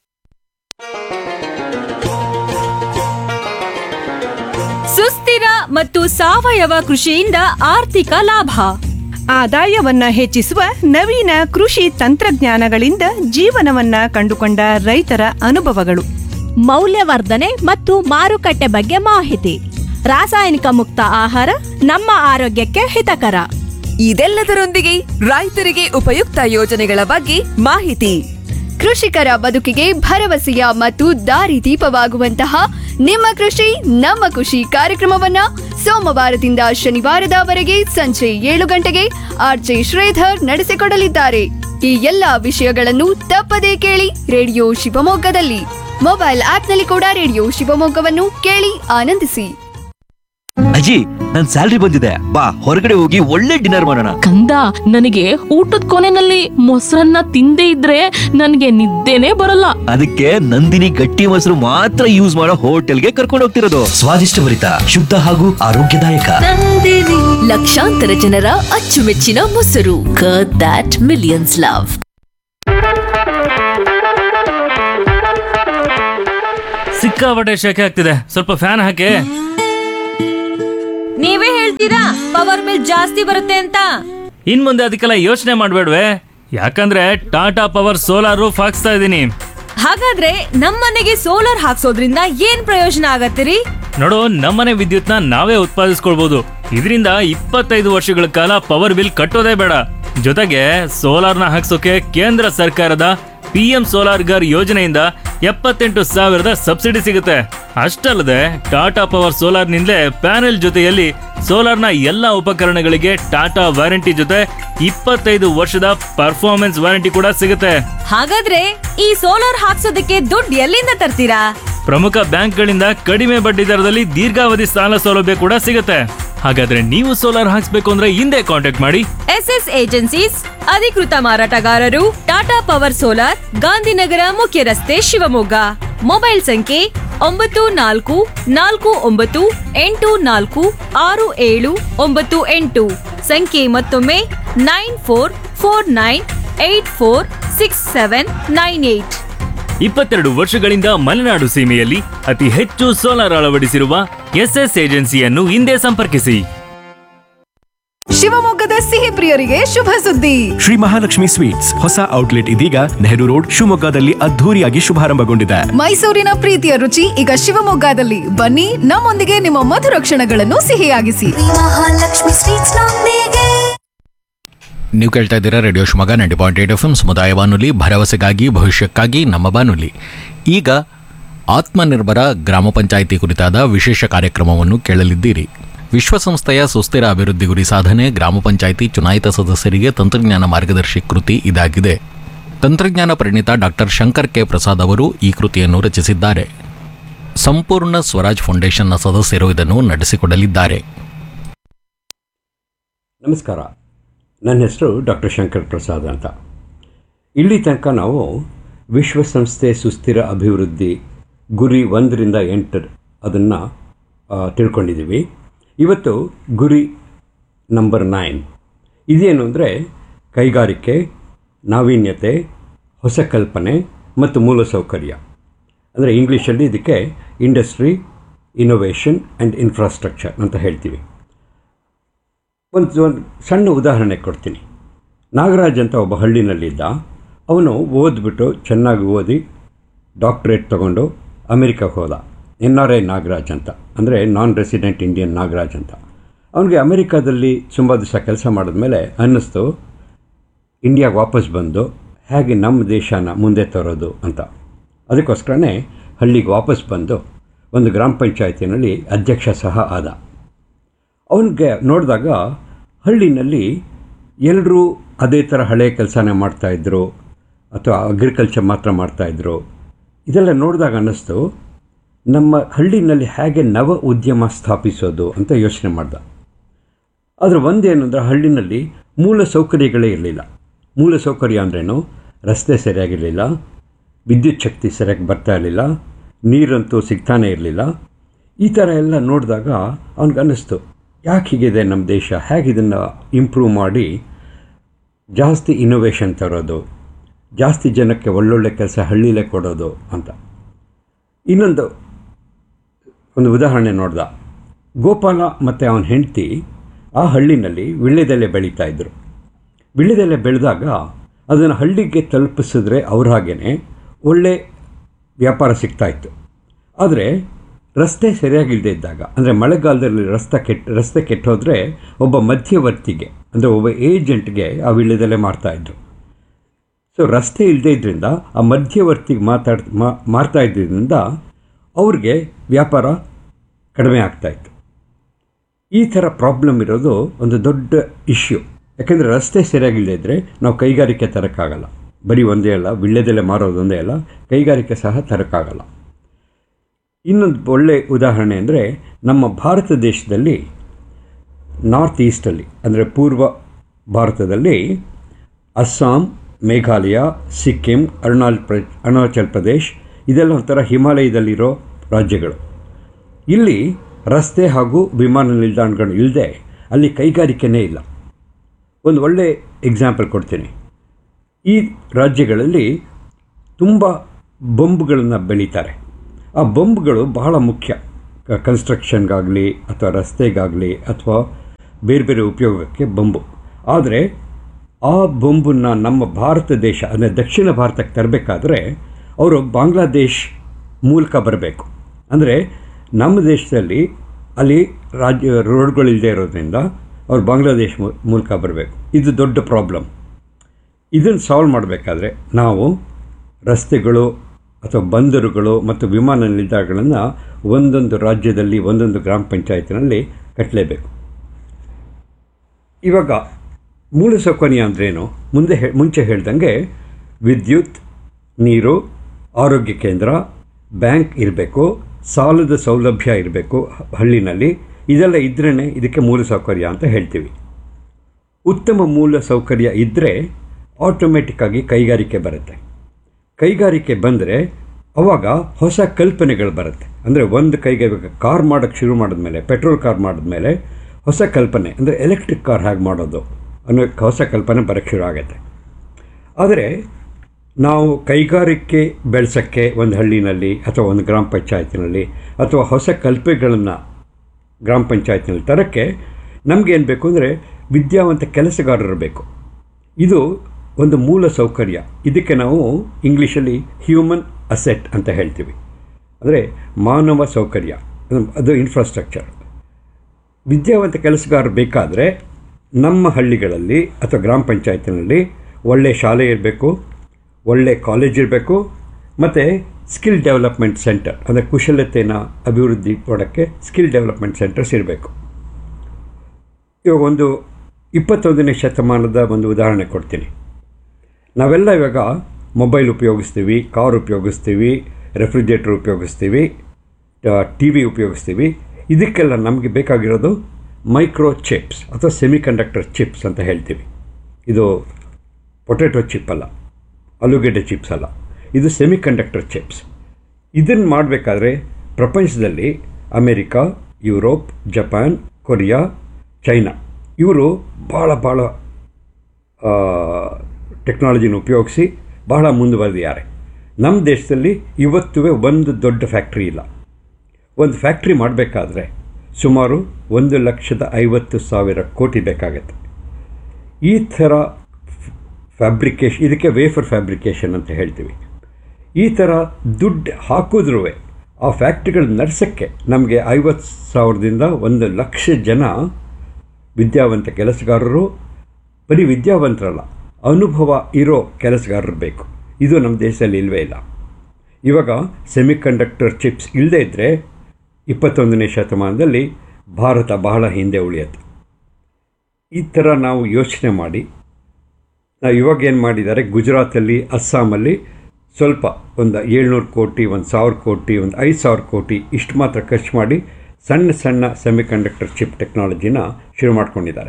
Speaker 3: ಸುಸ್ಥಿರ ಮತ್ತು ಸಾವಯವ ಕೃಷಿಯಿಂದ ಆರ್ಥಿಕ ಲಾಭ
Speaker 4: ಆದಾಯವನ್ನ ಹೆಚ್ಚಿಸುವ ನವೀನ ಕೃಷಿ ತಂತ್ರಜ್ಞಾನಗಳಿಂದ ಜೀವನವನ್ನ ಕಂಡುಕೊಂಡ ರೈತರ ಅನುಭವಗಳು
Speaker 3: ಮೌಲ್ಯವರ್ಧನೆ ಮತ್ತು ಮಾರುಕಟ್ಟೆ ಬಗ್ಗೆ ಮಾಹಿತಿ ರಾಸಾಯನಿಕ ಮುಕ್ತ ಆಹಾರ ನಮ್ಮ ಆರೋಗ್ಯಕ್ಕೆ ಹಿತಕರ
Speaker 5: ಇದೆಲ್ಲದರೊಂದಿಗೆ ರೈತರಿಗೆ ಉಪಯುಕ್ತ ಯೋಜನೆಗಳ ಬಗ್ಗೆ ಮಾಹಿತಿ
Speaker 6: ಕೃಷಿಕರ ಬದುಕಿಗೆ ಭರವಸೆಯ ಮತ್ತು ದಾರಿದೀಪವಾಗುವಂತಹ ನಿಮ್ಮ ಕೃಷಿ ನಮ್ಮ ಖುಷಿ ಕಾರ್ಯಕ್ರಮವನ್ನ ಸೋಮವಾರದಿಂದ ಶನಿವಾರದವರೆಗೆ ಸಂಜೆ ಏಳು ಗಂಟೆಗೆ ಆರ್ಜೆ ಶ್ರೀಧರ್ ನಡೆಸಿಕೊಡಲಿದ್ದಾರೆ ಈ ಎಲ್ಲಾ ವಿಷಯಗಳನ್ನು ತಪ್ಪದೇ ಕೇಳಿ ರೇಡಿಯೋ ಶಿವಮೊಗ್ಗದಲ್ಲಿ ಮೊಬೈಲ್ ಆಪ್ನಲ್ಲಿ ಕೂಡ ರೇಡಿಯೋ ಶಿವಮೊಗ್ಗವನ್ನು ಕೇಳಿ ಆನಂದಿಸಿ
Speaker 7: ಅಜ್ಜಿ ನನ್ ಸ್ಯಾಲ್ರಿ ಬಂದಿದೆ ಬಾ ಹೊರಗಡೆ ಹೋಗಿ ಒಳ್ಳೆ ಡಿನ್ನರ್ ಮಾಡೋಣ
Speaker 8: ಕಂದ ನನಗೆ ಊಟದ ಕೊನೆನಲ್ಲಿ ಮೊಸರನ್ನ ತಿಂದೇ ಇದ್ರೆ ನನಗೆ ನಿದ್ದೆನೆ ಬರಲ್ಲ
Speaker 7: ಅದಕ್ಕೆ ನಂದಿನಿ ಗಟ್ಟಿ ಮೊಸರು ಮಾತ್ರ ಯೂಸ್ ಮಾಡೋ ಹೋಟೆಲ್ಗೆ ಕರ್ಕೊಂಡು ಹೋಗ್ತಿರೋದು ಸ್ವಾದಿಷ್ಟಭರಿತ ಶುದ್ಧ ಹಾಗೂ ಆರೋಗ್ಯದಾಯಕ
Speaker 5: ಲಕ್ಷಾಂತರ ಜನರ ಅಚ್ಚುಮೆಚ್ಚಿನ ಮೊಸರು ದಟ್ ಮಿಲಿಯನ್ಸ್ ಲವ್
Speaker 9: ಸಿಕ್ಕಾಪಟ್ಟೆ ಶೆಕೆ ಆಗ್ತಿದೆ ಸ್ವಲ್ಪ ಫ್ಯಾನ್ ಹಾಕಿ
Speaker 3: ನೀವೇ ಹೇಳ್ತೀರಾ ಪವರ್ ಬಿಲ್ ಜಾಸ್ತಿ ಬರುತ್ತೆ ಅಂತ
Speaker 9: ಇನ್ ಮುಂದೆ ಅದಕ್ಕೆಲ್ಲ ಯೋಚನೆ ಮಾಡ್ಬೇಡ್ವೆ ಯಾಕಂದ್ರೆ ಟಾಟಾ ಪವರ್ ಸೋಲಾರ್ ರೂಫ್ ಹಾಕ್ಸ್ತಾ ಇದ್ದೀನಿ
Speaker 3: ಹಾಗಾದ್ರೆ ನಮ್ಮನೆಗೆ ಸೋಲಾರ್ ಹಾಕ್ಸೋದ್ರಿಂದ ಏನ್ ಪ್ರಯೋಜನ ಆಗತ್ತಿರಿ
Speaker 9: ನೋಡು ನಮ್ಮನೆ ವಿದ್ಯುತ್ನ ನಾವೇ ಉತ್ಪಾದಿಸ್ಕೊಳ್ಬಹುದು ಇದರಿಂದ ಇಪ್ಪತ್ತೈದು ವರ್ಷಗಳ ಕಾಲ ಪವರ್ ಬಿಲ್ ಕಟ್ಟೋದೇ ಬೇಡ ಜೊತೆಗೆ ಸೋಲಾರ್ನ ಹಾಕ್ಸೋಕೆ ಕೇಂದ್ರ ಸರ್ಕಾರದ ಪಿ ಎಂ ಸೋಲಾರ್ ಗರ್ ಯೋಜನೆಯಿಂದ ಎಪ್ಪತ್ತೆಂಟು ಸಾವಿರದ ಸಬ್ಸಿಡಿ ಸಿಗುತ್ತೆ ಅಷ್ಟಲ್ಲದೆ ಟಾಟಾ ಪವರ್ ಸೋಲಾರ್ನಿಂದಲೇ ಪ್ಯಾನೆಲ್ ಜೊತೆಯಲ್ಲಿ ಸೋಲಾರ್ನ ಎಲ್ಲ ಉಪಕರಣಗಳಿಗೆ ಟಾಟಾ ವಾರಂಟಿ ಜೊತೆ ಇಪ್ಪತ್ತೈದು ವರ್ಷದ ಪರ್ಫಾರ್ಮೆನ್ಸ್ ವಾರಂಟಿ ಕೂಡ ಸಿಗುತ್ತೆ
Speaker 3: ಹಾಗಾದ್ರೆ ಈ ಸೋಲಾರ್ ಹಾಕ್ಸೋದಕ್ಕೆ ದುಡ್ಡು ಎಲ್ಲಿಂದ ತರ್ತೀರಾ
Speaker 9: ಪ್ರಮುಖ ಬ್ಯಾಂಕ್ಗಳಿಂದ ಕಡಿಮೆ ಬಡ್ಡಿ ದರದಲ್ಲಿ ದೀರ್ಘಾವಧಿ ಸಾಲ ಸೌಲಭ್ಯ ಕೂಡ ಸಿಗುತ್ತೆ ಹಾಗಾದ್ರೆ ನೀವು ಸೋಲಾರ್ ಹಾಕ್ಸ್ಬೇಕು ಅಂದ್ರೆ ಹಿಂದೆ ಕಾಂಟ್ಯಾಕ್ಟ್ ಮಾಡಿ
Speaker 3: ಎಸ್ ಎಸ್ ಏಜೆನ್ಸೀಸ್ ಅಧಿಕೃತ ಮಾರಾಟಗಾರರು ಟಾಟಾ ಪವರ್ ಸೋಲಾರ್ ಗಾಂಧಿನಗರ ಮುಖ್ಯ ರಸ್ತೆ ಶಿವಮೊಗ್ಗ ಮೊಬೈಲ್ ಸಂಖ್ಯೆ ಒಂಬತ್ತು ನಾಲ್ಕು ನಾಲ್ಕು ಒಂಬತ್ತು ಎಂಟು ನಾಲ್ಕು ಆರು ಏಳು ಒಂಬತ್ತು ಎಂಟು ಸಂಖ್ಯೆ ಮತ್ತೊಮ್ಮೆ nine four four nine eight four six seven nine eight
Speaker 9: ಇಪ್ಪತ್ತೆರಡು ವರ್ಷಗಳಿಂದ ಮಲೆನಾಡು ಸೀಮೆಯಲ್ಲಿ ಅತಿ ಹೆಚ್ಚು ಸೋಲಾರ್ ಅಳವಡಿಸಿರುವ ಎಸ್ಎಸ್ ಏಜೆನ್ಸಿಯನ್ನು ಹಿಂದೆ ಸಂಪರ್ಕಿಸಿ
Speaker 4: ಶಿವಮೊಗ್ಗದ ಸಿಹಿ ಪ್ರಿಯರಿಗೆ ಶುಭ ಸುದ್ದಿ
Speaker 10: ಶ್ರೀ ಮಹಾಲಕ್ಷ್ಮಿ ಸ್ವೀಟ್ಸ್ ಹೊಸ ಔಟ್ಲೆಟ್ ಇದೀಗ ನೆಹರು ರೋಡ್ ಶಿವಮೊಗ್ಗದಲ್ಲಿ ಅದ್ಧೂರಿಯಾಗಿ ಶುಭಾರಂಭಗೊಂಡಿದೆ
Speaker 4: ಮೈಸೂರಿನ ಪ್ರೀತಿಯ ರುಚಿ ಈಗ ಶಿವಮೊಗ್ಗದಲ್ಲಿ ಬನ್ನಿ ನಮ್ಮೊಂದಿಗೆ ನಿಮ್ಮ ಮಧುರ ಕ್ಷಣಗಳನ್ನು ಸಿಹಿಯಾಗಿಸಿ
Speaker 2: ನೀವು ಕೇಳ್ತಾ ಇದ್ದೀರಾ radio Shivamogga ninety point eight F M ಸಮುದಾಯ ಬಾನುಲಿ ಭರವಸೆಗಾಗಿ ಭವಿಷ್ಯಕ್ಕಾಗಿ ನಮ್ಮ ಬಾನುಲಿ ಈಗ ಆತ್ಮನಿರ್ಭರ ಗ್ರಾಮ ಪಂಚಾಯಿತಿ ಕುರಿತಾದ ವಿಶೇಷ ಕಾರ್ಯಕ್ರಮವನ್ನು ಕೇಳಲಿದ್ದೀರಿ ವಿಶ್ವಸಂಸ್ಥೆಯ ಸುಸ್ಥಿರ ಅಭಿವೃದ್ಧಿ ಗುರಿ ಸಾಧನೆ ಗ್ರಾಮ ಪಂಚಾಯಿತಿ ಚುನಾಯಿತ ಸದಸ್ಯರಿಗೆ ತಂತ್ರಜ್ಞಾನ ಮಾರ್ಗದರ್ಶಿ ಕೃತಿ ಇದಾಗಿದೆ ತಂತ್ರಜ್ಞಾನ ಪರಿಣಿತ ಡಾಕ್ಟರ್ ಶಂಕರ್ ಕೆ ಪ್ರಸಾದ್ ಅವರು ಈ ಕೃತಿಯನ್ನು ರಚಿಸಿದ್ದಾರೆ ಸಂಪೂರ್ಣ ಸ್ವರಾಜ್ ಫೌಂಡೇಶನ್ನ ಸದಸ್ಯರು ಇದನ್ನು ನಡೆಸಿಕೊಡಲಿದ್ದಾರೆ
Speaker 11: ನಮಸ್ಕಾರ ನನ್ನ ಹೆಸರು ಡಾಕ್ಟರ್ ಶಂಕರ್ ಪ್ರಸಾದ್ ಅಂತ ಇಲ್ಲಿ ತನಕ ನಾವು ವಿಶ್ವಸಂಸ್ಥೆ ಸುಸ್ಥಿರ ಅಭಿವೃದ್ಧಿ ಗುರಿ ಒಂದರಿಂದ ಎಂಟು ಅದನ್ನು ತಿಳ್ಕೊಂಡಿದ್ದೀವಿ ಇವತ್ತು ಗುರಿ ನಂಬರ್ ನೈನ್ ಇದೇನು ಅಂದರೆ ಕೈಗಾರಿಕೆ ನಾವೀನ್ಯತೆ ಹೊಸ ಕಲ್ಪನೆ ಮತ್ತು ಮೂಲಸೌಕರ್ಯ ಅಂದರೆ ಇಂಗ್ಲೀಷಲ್ಲಿ ಇದಕ್ಕೆ ಇಂಡಸ್ಟ್ರಿ ಇನೋವೇಷನ್ ಆ್ಯಂಡ್ ಇನ್ಫ್ರಾಸ್ಟ್ರಕ್ಚರ್ ಅಂತ ಹೇಳ್ತೀವಿ ಒಂದು ಒಂದು ಸಣ್ಣ ಉದಾಹರಣೆ ಕೊಡ್ತೀನಿ ನಾಗರಾಜ್ ಅಂತ ಒಬ್ಬ ಹಳ್ಳಿನಲ್ಲಿದ್ದ ಅವನು ಓದ್ಬಿಟ್ಟು ಚೆನ್ನಾಗಿ ಓದಿ ಡಾಕ್ಟ್ರೇಟ್ ತೊಗೊಂಡು ಅಮೆರಿಕಕ್ಕೆ ಹೋದ ಎನ್ ಆರ್ ಐ ನಾಗರಾಜ್ ಅಂತ ಅಂದರೆ ನಾನ್ ರೆಸಿಡೆಂಟ್ ಇಂಡಿಯನ್ ನಾಗರಾಜ್ ಅಂತ ಅವನಿಗೆ ಅಮೆರಿಕಾದಲ್ಲಿ ತುಂಬ ದಿವಸ ಕೆಲಸ ಮಾಡಿದ್ಮೇಲೆ ಅನ್ನಿಸ್ತು ಇಂಡಿಯಾಗೆ ವಾಪಸ್ ಬಂದು ಹೇಗೆ ನಮ್ಮ ದೇಶನ ಮುಂದೆ ತರೋದು ಅಂತ ಅದಕ್ಕೋಸ್ಕರನೇ ಹಳ್ಳಿಗೆ ವಾಪಸ್ ಬಂದು ಒಂದು ಗ್ರಾಮ ಪಂಚಾಯತಿನಲ್ಲಿ ಅಧ್ಯಕ್ಷ ಸಹ ಆದ ಅವನಿಗೆ ನೋಡಿದಾಗ ಹಳ್ಳಿನಲ್ಲಿ ಎಲ್ಲರೂ ಅದೇ ಥರ ಹಳೆಯ ಕೆಲಸನೇ ಮಾಡ್ತಾಯಿದ್ರು ಅಥವಾ ಅಗ್ರಿಕಲ್ಚರ್ ಮಾತ್ರ ಮಾಡ್ತಾಯಿದ್ರು ಇದೆಲ್ಲ ನೋಡಿದಾಗ ಅನ್ನಿಸ್ತು ನಮ್ಮ ಹಳ್ಳಿನಲ್ಲಿ ಹೇಗೆ ನವ ಉದ್ಯಮ ಸ್ಥಾಪಿಸೋದು ಅಂತ ಯೋಚನೆ ಮಾಡ್ದ ಆದರೆ ಒಂದೇನು ಅಂದರೆ ಹಳ್ಳಿನಲ್ಲಿ ಮೂಲ ಸೌಕರ್ಯಗಳೇ ಇರಲಿಲ್ಲ ಮೂಲ ಸೌಕರ್ಯ ಅಂದ್ರೇನು ರಸ್ತೆ ಸರಿಯಾಗಿರಲಿಲ್ಲ ವಿದ್ಯುತ್ ಶಕ್ತಿ ಸರಿಯಾಗಿ ಬರ್ತಾ ಇರಲಿಲ್ಲ ನೀರಂತೂ ಸಿಗ್ತಾನೇ ಇರಲಿಲ್ಲ ಈ ಥರ ಎಲ್ಲ ನೋಡಿದಾಗ ಅವ್ನಿಗೆ ಅನ್ನಿಸ್ತು ಯಾಕೆ ಹೀಗಿದೆ ನಮ್ಮ ದೇಶ ಹೇಗೆ ಇದನ್ನು ಇಂಪ್ರೂವ್ ಮಾಡಿ ಜಾಸ್ತಿ ಇನೋವೇಷನ್ ತರೋದು ಜಾಸ್ತಿ ಜನಕ್ಕೆ ಒಳ್ಳೊಳ್ಳೆ ಕೆಲಸ ಹಳ್ಳಿಲೇ ಕೊಡೋದು ಅಂತ ಇನ್ನೊಂದು ಒಂದು ಉದಾಹರಣೆ ನೋಡ್ದ ಗೋಪಾಲ ಮತ್ತು ಅವನ ಹೆಂಡತಿ ಆ ಹಳ್ಳಿನಲ್ಲಿ ವಿಳ್ಳೆದೆಲೆ ಬೆಳೀತಾ ಇದ್ದರು ವಿಳ್ಳೆದೆಲೆ ಬೆಳೆದಾಗ ಅದನ್ನು ಹಳ್ಳಿಗೆ ತಲುಪಿಸಿದ್ರೆ ಅವ್ರ ಹಾಗೇ ಒಳ್ಳೆ ವ್ಯಾಪಾರ ಸಿಗ್ತಾಯಿತ್ತು ಆದರೆ ರಸ್ತೆ ಸರಿಯಾಗಿಲ್ಲದೆ ಇದ್ದಾಗ ಅಂದರೆ ಮಳೆಗಾಲದಲ್ಲಿ ರಸ್ತೆ ಕೆಟ್ಟ ರಸ್ತೆ ಕೆಟ್ಟೋದ್ರೆ ಒಬ್ಬ ಮಧ್ಯವರ್ತಿಗೆ ಅಂದರೆ ಒಬ್ಬ ಏಜೆಂಟ್ಗೆ ಆ ವಿಳ್ಳೆದೆಲೆ ಮಾರ್ತಾಯಿದ್ರು ಸೊ ರಸ್ತೆ ಇಲ್ಲದೆ ಇದ್ರಿಂದ ಆ ಮಧ್ಯವರ್ತಿಗೆ ಮಾತಾಡ್ ಮಾರ್ತಾ ಇದ್ರಿಂದ ಅವ್ರಿಗೆ ವ್ಯಾಪಾರ ಕಡಿಮೆ ಆಗ್ತಾಯಿತ್ತು ಈ ಥರ ಪ್ರಾಬ್ಲಮ್ ಇರೋದು ಒಂದು ದೊಡ್ಡ ಇಶ್ಯೂ ಯಾಕೆಂದರೆ ರಸ್ತೆ ಸರಿಯಾಗಿಲ್ಲದೆ ಇದ್ದರೆ ನಾವು ಕೈಗಾರಿಕೆ ತರೋಕ್ಕಾಗಲ್ಲ ಬರೀ ಒಂದೇ ಅಲ್ಲ ವಿಳ್ಳೆದೆಲೆ ಮಾರೋದು ಒಂದೇ ಅಲ್ಲ ಕೈಗಾರಿಕೆ ಸಹ ತರೋಕ್ಕಾಗಲ್ಲ ಇನ್ನೊಂದು ಒಳ್ಳೆಯ ಉದಾಹರಣೆ ಅಂದರೆ ನಮ್ಮ ಭಾರತ ದೇಶದಲ್ಲಿ ನಾರ್ತ್ ಈಸ್ಟಲ್ಲಿ ಅಂದರೆ ಪೂರ್ವ ಭಾರತದಲ್ಲಿ ಅಸ್ಸಾಂ ಮೇಘಾಲಯ ಸಿಕ್ಕಿಂ ಅರುಣಾಚಲ್ ಪ್ರ ಅರುಣಾಚಲ್ ಪ್ರದೇಶ್ ಇದೆಲ್ಲ ಒಂಥರ ಹಿಮಾಲಯದಲ್ಲಿರೋ ರಾಜ್ಯಗಳು ಇಲ್ಲಿ ರಸ್ತೆ ಹಾಗೂ ವಿಮಾನ ನಿಲ್ದಾಣಗಳು ಇಲ್ಲದೆ ಅಲ್ಲಿ ಕೈಗಾರಿಕೆನೇ ಇಲ್ಲ ಒಂದು ಒಳ್ಳೆ ಎಕ್ಸಾಂಪಲ್ ಕೊಡ್ತೀನಿ ಈ ರಾಜ್ಯಗಳಲ್ಲಿ ತುಂಬ ಬೊಂಬುಗಳನ್ನು ಬೆಳೀತಾರೆ ಆ ಬೊಂಬುಗಳು ಬಹಳ ಮುಖ್ಯ ಕ- ಕನ್ಸ್ಟ್ರಕ್ಷನ್ಗಾಗಲಿ ಅಥವಾ ರಸ್ತೆಗಾಗಲಿ ಅಥವಾ ಬೇರೆ ಬೇರೆ ಉಪಯೋಗಕ್ಕೆ ಬೊಂಬು ಆದರೆ ಆ ಬೊಂಬನ್ನು ನಮ್ಮ ಭಾರತ ದೇಶ ಅಂದರೆ ದಕ್ಷಿಣ ಭಾರತಕ್ಕೆ ತರಬೇಕಾದ್ರೆ ಅವರು ಬಾಂಗ್ಲಾದೇಶ್ ಮೂಲಕ ಬರಬೇಕು ಅಂದರೆ ನಮ್ಮ ದೇಶದಲ್ಲಿ ಅಲ್ಲಿ ರಾಜ್ಯ ರೋಡ್ಗಳಿಲ್ಲದೆ ಇರೋದ್ರಿಂದ ಅವ್ರು ಬಾಂಗ್ಲಾದೇಶ್ ಮೂ- ಮೂಲಕ ಬರಬೇಕು ಇದು ದೊಡ್ಡ ಪ್ರಾಬ್ಲಮ್ ಇದನ್ನು ಸಾಲ್ವ್ ಮಾಡಬೇಕಾದ್ರೆ ನಾವು ರಸ್ತೆಗಳು ಅಥವಾ ಬಂದರುಗಳು ಮತ್ತು ವಿಮಾನ ನಿಲ್ದಾಣಗಳನ್ನು ಒಂದೊಂದು ರಾಜ್ಯದಲ್ಲಿ ಒಂದೊಂದು ಗ್ರಾಮ ಪಂಚಾಯತಿನಲ್ಲಿ ಕಟ್ಟಲೇಬೇಕು ಇವಾಗ ಮೂಲಸೌಕರ್ಯ ಅಂದ್ರೇನು ಮುಂದೆ ಹೇ ಮುಂಚೆ ಹೇಳ್ದಂಗೆ ವಿದ್ಯುತ್ ನೀರು ಆರೋಗ್ಯ ಕೇಂದ್ರ ಬ್ಯಾಂಕ್ ಇರಬೇಕು ಸಾಲದ ಸೌಲಭ್ಯ ಇರಬೇಕು ಹಳ್ಳಿನಲ್ಲಿ ಇದೆಲ್ಲ ಇದ್ರೇ ಇದಕ್ಕೆ ಮೂಲಸೌಕರ್ಯ ಅಂತ ಹೇಳ್ತೀವಿ ಉತ್ತಮ ಮೂಲ ಸೌಕರ್ಯ ಇದ್ದರೆ ಆಟೋಮೆಟಿಕ್ಕಾಗಿ ಕೈಗಾರಿಕೆ ಬರುತ್ತೆ ಕೈಗಾರಿಕೆ ಬಂದರೆ ಅವಾಗ ಹೊಸ ಕಲ್ಪನೆಗಳು ಬರುತ್ತೆ ಅಂದರೆ ಒಂದು ಕೈಗೆ ಕಾರ್ ಮಾಡೋಕ್ಕೆ ಶುರು ಮಾಡಿದ್ಮೇಲೆ ಪೆಟ್ರೋಲ್ ಕಾರ್ ಮಾಡಿದ್ಮೇಲೆ ಹೊಸ ಕಲ್ಪನೆ ಅಂದರೆ ಎಲೆಕ್ಟ್ರಿಕ್ ಕಾರ್ ಹೇಗೆ ಮಾಡೋದು ಅನ್ನೋ ಹೊಸ ಕಲ್ಪನೆ ಬರೋಕ್ಕೆ ಶುರು ಆಗುತ್ತೆ ಆದರೆ ನಾವು ಕೈಗಾರಿಕೆ ಬೆಳೆಸೋಕ್ಕೆ ಒಂದು ಹಳ್ಳಿನಲ್ಲಿ ಅಥವಾ ಒಂದು ಗ್ರಾಮ ಪಂಚಾಯತಿನಲ್ಲಿ ಅಥವಾ ಹೊಸ ಕಲ್ಪನೆಗಳನ್ನು ಗ್ರಾಮ ಪಂಚಾಯತ್ನಲ್ಲಿ ತರೋಕ್ಕೆ ನಮಗೇನು ಬೇಕು ಅಂದರೆ ವಿದ್ಯಾವಂತ ಕೆಲಸಗಾರರು ಬೇಕು ಇದು ಒಂದು ಮೂಲ ಸೌಕರ್ಯ ಇದಕ್ಕೆ ನಾವು ಇಂಗ್ಲೀಷಲ್ಲಿ ಹ್ಯೂಮನ್ ಅಸೆಟ್ ಅಂತ ಹೇಳ್ತೀವಿ ಅಂದರೆ ಮಾನವ ಸೌಕರ್ಯ ಅದು- ಅದು ಇನ್ಫ್ರಾಸ್ಟ್ರಕ್ಚರ್ ವಿದ್ಯಾವಂತ ಕೆಲಸಗಾರರು ಬೇಕಾದರೆ ನಮ್ಮ ಹಳ್ಳಿಗಳಲ್ಲಿ ಅಥವಾ ಗ್ರಾಮ ಪಂಚಾಯತಿನಲ್ಲಿ ಒಳ್ಳೆಯ ಶಾಲೆ ಇರಬೇಕು ಒಳ್ಳೆ ಕಾಲೇಜ್ ಇರಬೇಕು ಮತ್ತು ಸ್ಕಿಲ್ ಡೆವಲಪ್ಮೆಂಟ್ ಸೆಂಟರ್ ಅಂದರೆ ಕುಶಲತೆನ ಅಭಿವೃದ್ಧಿ ಮಾಡೋಕ್ಕೆ ಸ್ಕಿಲ್ ಡೆವಲಪ್ಮೆಂಟ್ ಸೆಂಟರ್ಸ್ ಇರಬೇಕು ಇವಾಗ ಒಂದು ಇಪ್ಪತ್ತೊಂದನೇ ಶತಮಾನದ ಒಂದು ಉದಾಹರಣೆ ಕೊಡ್ತೀನಿ ನಾವೆಲ್ಲ ಇವಾಗ ಮೊಬೈಲ್ ಉಪಯೋಗಿಸ್ತೀವಿ ಕಾರ್ ಉಪಯೋಗಿಸ್ತೀವಿ ರೆಫ್ರಿಜರೇಟರ್ ಉಪಯೋಗಿಸ್ತೀವಿ ಟಿ ವಿ ಉಪಯೋಗಿಸ್ತೀವಿ ಇದಕ್ಕೆಲ್ಲ ನಮಗೆ ಬೇಕಾಗಿರೋದು ಮೈಕ್ರೋ ಚಿಪ್ಸ್ ಅಥವಾ ಸೆಮಿ ಕಂಡಕ್ಟರ್ ಚಿಪ್ಸ್ ಅಂತ ಹೇಳ್ತೀವಿ ಇದು ಪೊಟೆಟೊ ಚಿಪ್ ಅಲ್ಲ ಆಲೂಗೆಡ್ಡೆ ಚಿಪ್ಸ್ ಅಲ್ಲ ಇದು ಸೆಮಿ ಕಂಡಕ್ಟರ್ ಚಿಪ್ಸ್ ಇದನ್ನು ಮಾಡಬೇಕಾದ್ರೆ ಪ್ರಪಂಚದಲ್ಲಿ America Europe Japan Korea China ಇವರು ಭಾಳ ಭಾಳ ಟೆಕ್ನಾಲಜಿನ ಉಪಯೋಗಿಸಿ ಬಹಳ ಮುಂದುವರೆದಿದ್ದಾರೆ ನಮ್ಮ ದೇಶದಲ್ಲಿ ಇವತ್ತೂ ಒಂದು ದೊಡ್ಡ ಫ್ಯಾಕ್ಟ್ರಿ ಇಲ್ಲ ಒಂದು ಫ್ಯಾಕ್ಟ್ರಿ ಮಾಡಬೇಕಾದ್ರೆ ಸುಮಾರು ಒಂದು ಲಕ್ಷದ ಐವತ್ತು ಸಾವಿರ ಕೋಟಿ ಬೇಕಾಗತ್ತೆ ಈ ಥರ ಫ್ಯಾಬ್ರಿಕೇಶನ್ ಇದಕ್ಕೆ ವೇಫರ್ ಫ್ಯಾಬ್ರಿಕೇಷನ್ ಅಂತ ಹೇಳ್ತೀವಿ ಈ ಥರ ದುಡ್ಡು ಹಾಕಿದ್ರೂ ಆ ಫ್ಯಾಕ್ಟ್ರಿಗಳು ನಡೆಸೋಕ್ಕೆ ನಮಗೆ ಐವತ್ತು ಸಾವಿರದಿಂದ ಒಂದು ಲಕ್ಷ ಜನ ವಿದ್ಯಾವಂತ ಕೆಲಸಗಾರರು ಬರೀ ವಿದ್ಯಾವಂತರಲ್ಲ ಅನುಭವ ಇರೋ ಕೆಲಸಗಾರರು ಬೇಕು ಇದು ನಮ್ಮ ದೇಶದಲ್ಲಿ ಇಲ್ಲವೇ ಇಲ್ಲ ಇವಾಗ ಸೆಮಿಕಂಡಕ್ಟರ್ ಚಿಪ್ಸ್ ಇಲ್ಲದೇ ಇದ್ದರೆ ಇಪ್ಪತ್ತೊಂದನೇ ಶತಮಾನದಲ್ಲಿ ಭಾರತ ಬಹಳ ಹಿಂದೆ ಉಳಿಯುತ್ತೆ ಈ ಥರ ನಾವು ಯೋಚನೆ ಮಾಡಿ ನಾವು ಇವಾಗ ಏನು ಮಾಡಿದ್ದಾರೆ ಗುಜರಾತಲ್ಲಿ ಅಸ್ಸಾಮಲ್ಲಿ ಸ್ವಲ್ಪ ಒಂದು ಏಳ್ನೂರು ಕೋಟಿ ಒಂದು ಸಾವಿರ ಕೋಟಿ ಒಂದು ಐದು ಸಾವಿರ ಕೋಟಿ ಇಷ್ಟು ಮಾತ್ರ ಖರ್ಚು ಮಾಡಿ ಸಣ್ಣ ಸಣ್ಣ ಸೆಮಿಕಂಡಕ್ಟರ್ ಚಿಪ್ ಟೆಕ್ನಾಲಜಿನ ಶುರು ಮಾಡ್ಕೊಂಡಿದ್ದಾರೆ